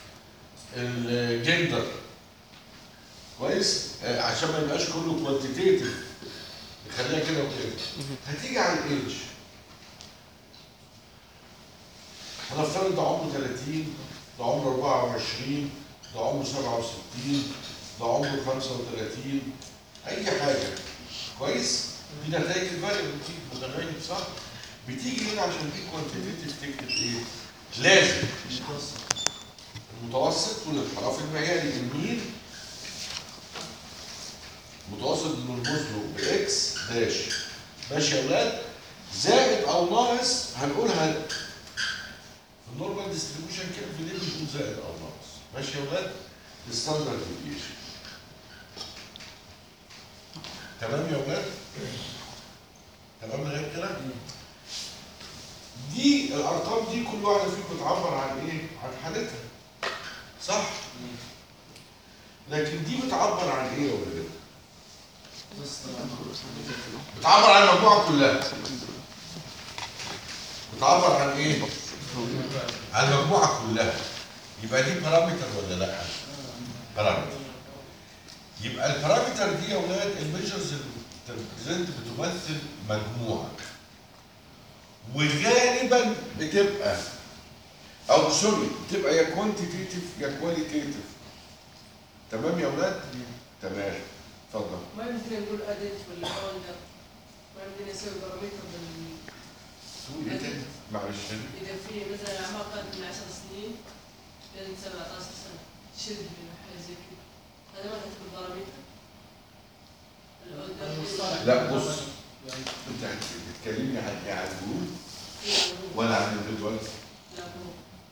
Speaker 1: الجندر كويس آه، عشان ما يبقاش كله كوانتيتيف نخليها كده وكده هتيجي على الايدج هنفترض ده عمره 30 ده عمره 24 ده عمره 67 ده عمره 35 اي حاجه كويس دي نتائج الفاريبل بتيجي متغير صح بتيجي هنا عشان دي كوانتيتيف تكتب ايه لازم المتوسط والانحراف المعياري الميل متوسط بنرمز له باكس داش ماشي يا اولاد زائد او ناقص هنقولها في النورمال ديستريبيوشن كده في ليه بنقول زائد او ناقص ماشي يا اولاد الستاندرد ديفيشن تمام يا اولاد تمام لغايه كده دي الارقام دي كل واحده فيكم بتعبر عن ايه عن حالتها صح لكن دي بتعبر عن ايه يا ولاد بتعبر عن المجموعه كلها بتعبر عن ايه عن المجموعه كلها يبقى دي بارامتر ولا لا بارامتر يبقى البارامتر دي يا اولاد الميجرز اللي بتمثل مجموعه وغالبا بتبقى او سوري بتبقى يا كوانتيتيف يا كواليتيف تمام يا اولاد تمام اتفضل
Speaker 2: ما يمكن نقول ادنت ولا اولدر ما يمكن نسوي بارامتر بال
Speaker 1: تقول ايه تاني معلش تاني
Speaker 2: اذا في مثلا اعمار كانت من 10 سنين لين 17 سنه شد من حاجه زي كذا هذا ما تكتب بارامتر الاولدر
Speaker 1: لا بص انت بتكلمني عن ايه عن الجروب ولا عن الفيجوال
Speaker 2: لا هو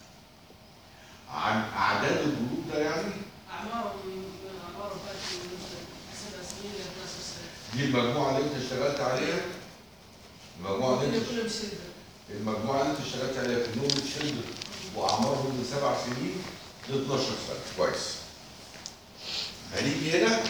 Speaker 1: عن اعداد الجروب ده يعني
Speaker 2: اعمارهم من من اعمارهم كانت من مثلا 7 سنين ل 12 سنه
Speaker 1: دي المجموعه اللي انت اشتغلت عليها المجموعه اللي
Speaker 2: كلهم
Speaker 1: انت
Speaker 2: كلهم شلدر
Speaker 1: المجموعه اللي انت اشتغلت عليها كلهم تشيلدرن واعمارهم من سبع سنين ل 12 سنه كويس هنيجي هنا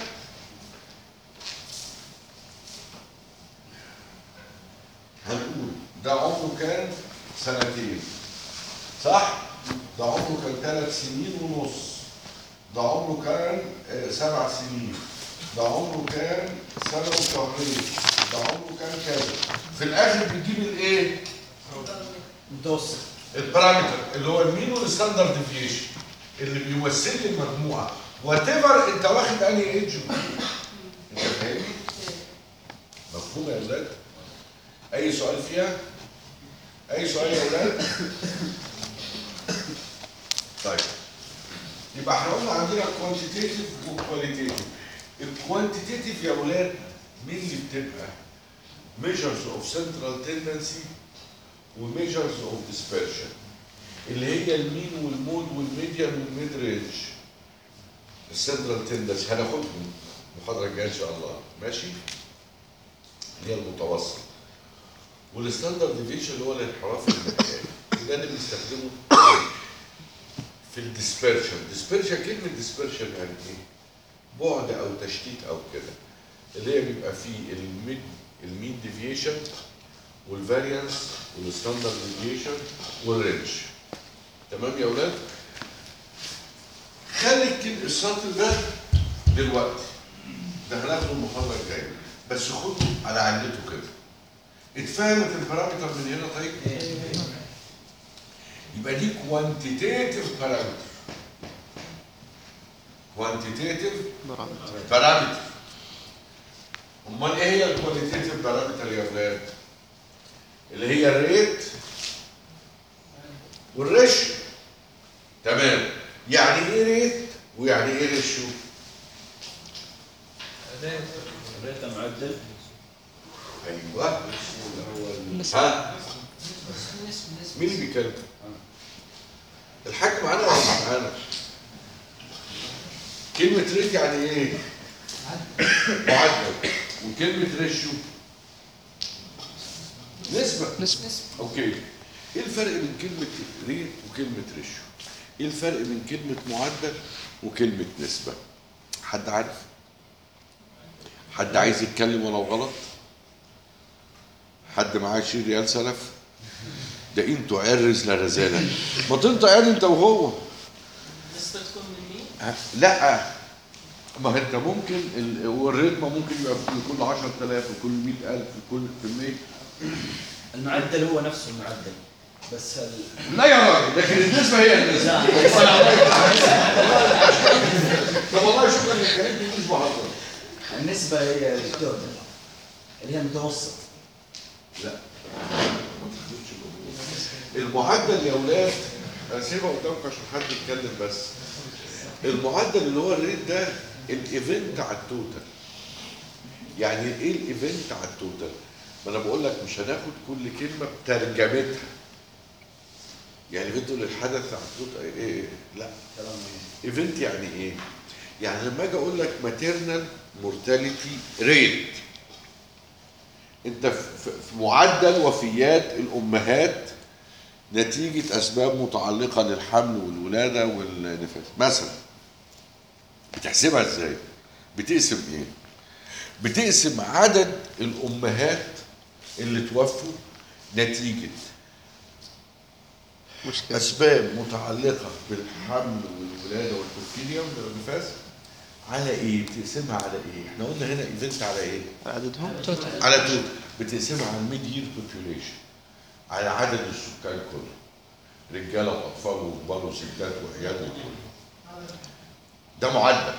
Speaker 1: هنقول ده عمره كان سنتين صح؟ ده عمره كان ثلاث سنين ونص ده عمره كان آه، سبع سنين ده عمره كان سنة وشهرين ده عمره كان كذا في الآخر بتجيب الإيه؟
Speaker 5: متوسط
Speaker 1: البارامتر اللي هو المين والستاندرد ديفيشن اللي بيمثل لي المجموعة وات ايفر انت واخد انهي ايدج انت فاهمني؟ مفهوم يا اولاد؟ اي سؤال فيها؟ اي سؤال يا اولاد؟ طيب يبقى احنا قلنا عندنا كوانتيتيف وكواليتيف الكوانتيتيف يا اولاد مين اللي بتبقى measures of central tendency وميجرز اوف ديسبرشن اللي هي المين والمود والميديان والميد رينج السنترال تندنسي هناخدهم المحاضره الجايه ان شاء الله ماشي اللي هي المتوسط والستاندرد ديفيشن اللي هو الانحراف المكاني وده اللي بنستخدمه في الديسبرشن ديسبرشن كلمه ديسبرشن يعني ايه بعد او تشتيت او كده اللي هي بيبقى فيه الميد المين ديفيشن والفاريانس والستاندرد ديفيشن والرينج تمام يا اولاد خلي الكل- السطر ده دلوقتي ده هناخده المحاضره الجايه بس خده على علته كده اتفهمت البارامتر من هنا طيب يبقى دي كوانتيتيف بارامتر كوانتيتيف
Speaker 6: برامج
Speaker 1: بارامتر امال ايه هي الكواليتيتيف بارامتر يا اولاد اللي هي الريت والريشيو تمام يعني ايه ريت ويعني ايه ريشيو
Speaker 5: ريت معدل
Speaker 1: ايوه ها مين اللي بيتكلم الحاج معانا ولا مش معانا كلمة ريت يعني ايه معدل وكلمة ريشيو نسبة
Speaker 6: نسبة
Speaker 1: اوكي ايه الفرق بين كلمة ريت وكلمة ريشيو ايه الفرق بين كلمة معدل وكلمة نسبة حد عارف حد عايز يتكلم ولو غلط حد معاه 20 ريال سلف ده انتوا عرز لا رزالة ما تنطق يعني انت وهو
Speaker 4: النسبة تكون من مين؟
Speaker 1: ها؟ لا ما انت ممكن ال- والريتم ممكن يبقى في كل 10000 وكل 100000 وكل في المية
Speaker 5: المعدل هو نفسه المعدل بس ال...
Speaker 1: لا يا راجل لكن النسبة هي النسبة
Speaker 5: لا
Speaker 1: طب والله شكرا للكلام دي مش بهزر
Speaker 5: النسبة هي التوتال اللي هي المتوسط
Speaker 1: لا المعدل يا اولاد هسيبها قدامكم عشان حد يتكلم بس المعدل اللي هو الريت ده الايفنت على التوتال يعني ايه الايفنت على التوتال ما انا بقول لك مش هناخد كل كلمه بترجمتها يعني بتقول الحدث على التوتال ايه إيه؟ لا
Speaker 5: كلام
Speaker 1: ايفنت يعني ايه؟ يعني لما اجي اقول لك ماتيرنال مورتاليتي ريت انت في في معدل وفيات الامهات نتيجة اسباب متعلقة للحمل والولادة والنفاس مثلا بتحسبها ازاي؟ بتقسم ايه؟ بتقسم عدد الامهات اللي توفوا نتيجة
Speaker 6: مشكلة
Speaker 1: اسباب متعلقه بالحمل والولاده والبورفيريوم والنفاس على ايه؟ بتقسمها على ايه؟ احنا قلنا هنا ايفنت على ايه؟
Speaker 6: عددهم
Speaker 1: على توتال بتقسمها على الميد يير بوبيوليشن على عدد السكان كله رجاله واطفال وكبار وستات وعيال وكله ده معدل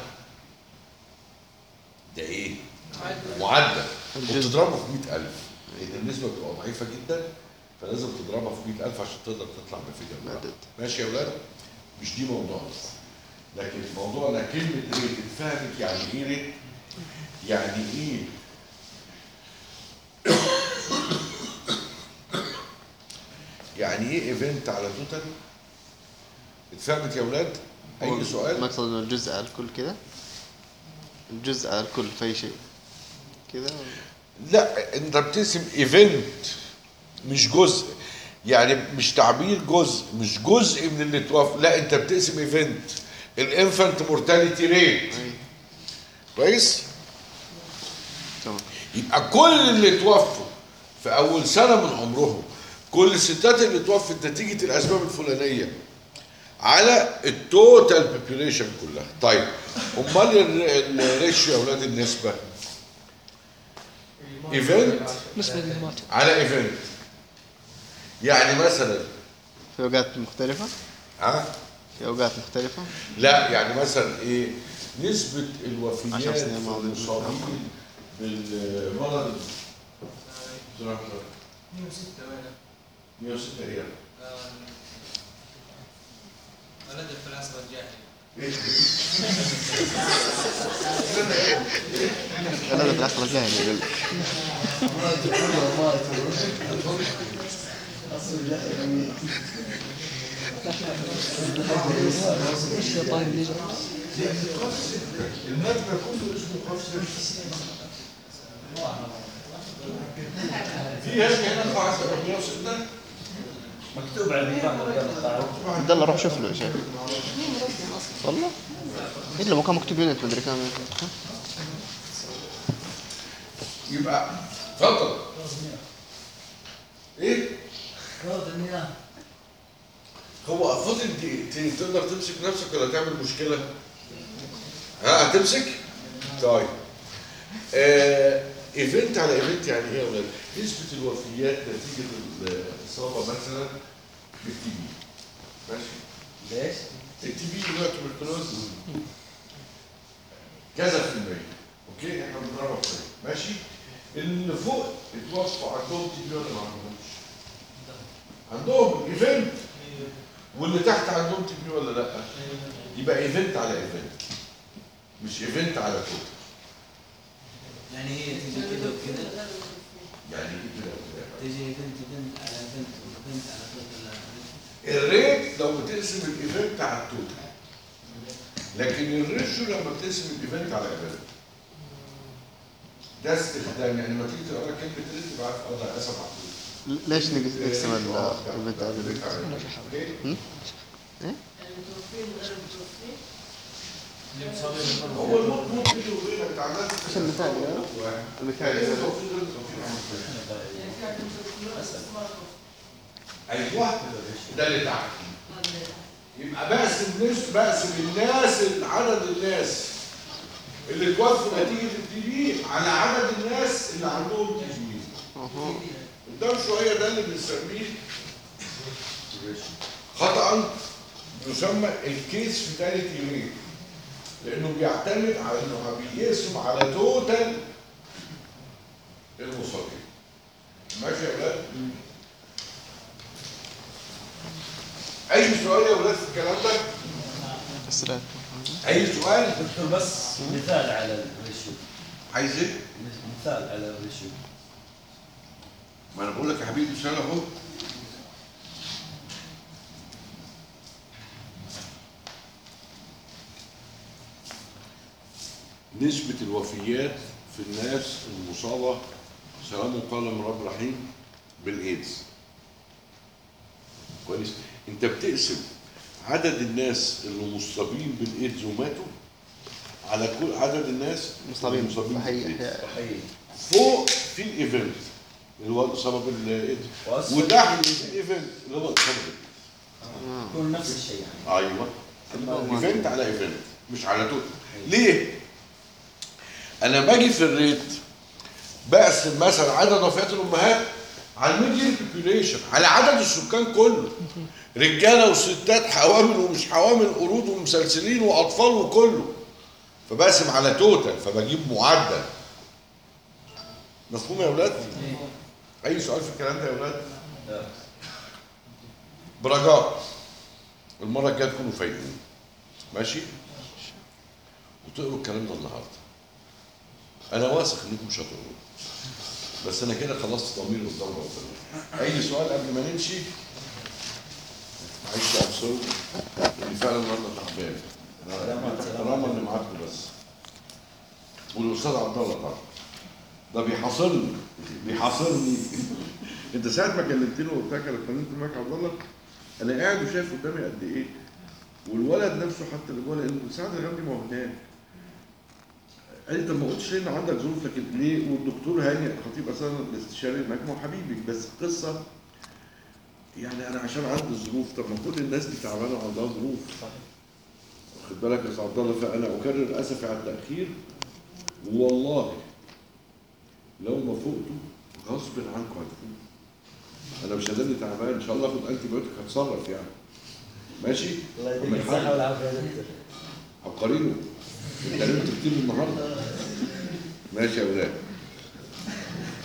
Speaker 1: ده ايه؟ معدل وبتضربه في 100000 لان النسبه بتبقى ضعيفه جدا فلازم تضربها في 100000 عشان تقدر تطلع بفيجر واحد.
Speaker 6: عدد.
Speaker 1: ماشي يا اولاد؟ مش دي موضوعنا لكن موضوعنا كلمه ريت اتفهمت يعني ايه ريت؟ يعني ايه يعني ايه ايفنت على توتال؟ اتفهمت يا اولاد؟ اي سؤال؟
Speaker 6: مقصد انه الجزء على الكل كده الجزء على الكل في اي شيء كده
Speaker 1: لا انت بتقسم ايفنت مش جزء يعني مش تعبير جزء مش جزء من اللي توفى لا انت بتقسم ايفنت الانفانت مورتاليتي ريت كويس
Speaker 6: تمام
Speaker 1: يبقى كل اللي توفوا في اول سنه من عمرهم كل الستات اللي توفت نتيجه الاسباب الفلانيه على التوتال بوبيوليشن كلها طيب امال ال- الريشيو يا اولاد النسبه ايفنت
Speaker 8: نسبة اللي ماتوا
Speaker 1: على ايفنت يعني مثلا
Speaker 6: في اوقات مختلفة
Speaker 1: ها
Speaker 6: في اوقات مختلفة
Speaker 1: لا يعني مثلا ايه نسبة
Speaker 6: عشر
Speaker 1: الوفيات
Speaker 6: سنين
Speaker 1: في
Speaker 6: ماضية.
Speaker 1: المصابين بالمرض
Speaker 7: 106 وين
Speaker 1: 106 ريال
Speaker 7: ولد في العصر الجاهلي
Speaker 6: هذا في العصر الجاهلي يقول لك.
Speaker 8: الشيطان اللي جاء
Speaker 1: المبنى كله اسمه قفص في هذه هنا قاعدة 106
Speaker 5: مكتوب على البيبان قدام القاعة
Speaker 6: عبد الله روح شوف له يا شيخ والله الا ما كان مكتوب يونت مدري كام
Speaker 1: يبقى اتفضل ايه
Speaker 7: كارد المياه
Speaker 1: هو فاضل دقيقتين تقدر تمسك نفسك ولا تعمل مشكلة؟ ها هتمسك؟ طيب آه ايفنت على ايفنت يعني ايه يا ولاد؟ نسبة الوفيات نتيجة الإصابة مثلا بالتي بي ماشي؟
Speaker 5: ليش؟
Speaker 1: التي بي اللي هو تبركلوز كذا في المية اوكي احنا بنضربها في المية. ماشي؟ اللي فوق اتوفوا عندهم تي بي ولا ما عندهمش؟ عندهم ايفنت واللي تحت عندهم تي بي ولا لا؟ يبقى ايفنت على ايفنت مش ايفنت على توتال
Speaker 7: يعني هي تيجي كده وكده
Speaker 1: يعني ايه كده وكده؟
Speaker 7: تيجي بنت بنت على بنت وبنت على بنت
Speaker 1: الريت لو بتقسم الايفنت على التوتال لكن الريشيو لما بتقسم الايفنت على ايفنت ده استخدام يعني لما تيجي تقرا كلمه ريت تبقى عارف اه ده قسم على التوتال
Speaker 6: ليش نقسم الايفنت على
Speaker 1: الإيفنت على الإيفنت. أوكي؟
Speaker 2: يعني متوفين غير متوفين
Speaker 1: هو الموت موت بيني وبينك تعالى
Speaker 6: عشان مثال يا. المثال
Speaker 1: يعني
Speaker 6: يا.
Speaker 1: توفيق غير توفيق عمل
Speaker 2: يعني في عندهم تبركلوز بس ما توفوا.
Speaker 1: ايوه ده اللي تحت
Speaker 2: هذا
Speaker 1: يبقى بقسم ناس بقسم الناس عدد الناس اللي توفوا نتيجه التي بي على عدد الناس اللي عندهم تي بي
Speaker 6: اها
Speaker 1: قدام شويه ده اللي بنسميه خطا يسمى الكيس فيتاليتي ريت لانه بيعتمد على انه بيقسم على توتال المصابين ماشي يا ولاد اي سؤال يا ولاد في الكلام ده
Speaker 6: اسئله
Speaker 1: اي سؤال
Speaker 5: دكتور بس مثال على الريشيو
Speaker 1: عايز ايه
Speaker 5: مثال على الريشيو
Speaker 1: ما انا بقول لك يا حبيبي مثال اهو نسبة الوفيات في الناس المصابة سلام قال من رب رحيم بالإيدز كويس انت بتقسم عدد الناس اللي مصابين بالإيدز وماتوا على كل عدد الناس
Speaker 6: مصابين
Speaker 1: المصابين
Speaker 6: حي
Speaker 1: بالإيدز
Speaker 6: حي
Speaker 5: حقيقي
Speaker 1: فوق في الايفنت اللي هو الاصابه بالايدز
Speaker 5: وأسفل.
Speaker 1: وتحت في الايفنت اللي هو الاصابه بالإيدز.
Speaker 5: يكون نفس الشيء يعني
Speaker 1: ايوه ايفنت على ايفنت مش على توتال ليه؟ انا باجي في الريت بقسم مثلا عدد وفيات الامهات على الميديان بوبيوليشن على عدد السكان كله رجاله وستات حوامل ومش حوامل قرود ومسلسلين واطفال وكله فبقسم على توتال فبجيب معدل مفهوم يا اولاد؟ اي سؤال في الكلام ده يا اولاد؟
Speaker 5: لا.
Speaker 1: برجاء المره الجايه تكونوا فايقين ماشي وتقروا الكلام ده النهارده انا واثق انكم مش هتقروا بس انا كده خلصت ضميري قدام ربنا اي سؤال قبل ما نمشي عايز ابصر اللي فعلا النهارده تعبان
Speaker 5: سلامات، سلامات.
Speaker 1: الدراما اللي معاكم بس والاستاذ عبد الله طبعا ده بيحاصرني بيحاصرني انت ساعه ما كلمتني وقلت لك انا اتكلمت معاك يا عبد الله انا قاعد وشايف قدامي قد ايه والولد نفسه حتى اللي جوه لان سعد الغامدي ما هو هناك قال لي طب ما قلتش ليه ان عندك ظروف لكن ليه والدكتور هاني خطيب اساسا الاستشاري هناك ما هو حبيبي بس القصه يعني انا عشان عندي ظروف طب ما كل الناس دي تعبانه وعندها ظروف واخد بالك يا استاذ عبد الله فانا اكرر اسفي على التاخير والله لو ما فقتوا غصب عنكم هتفوقوا انا مش هداني تعبان ان شاء الله اخد انتي بايوتيك هتصرف يعني ماشي
Speaker 5: الله
Speaker 1: من
Speaker 5: يديك
Speaker 1: حق.
Speaker 5: الصحة والعافية يا دكتور
Speaker 1: عبقرينه اتكلمت كتير النهارده ماشي يا ولاد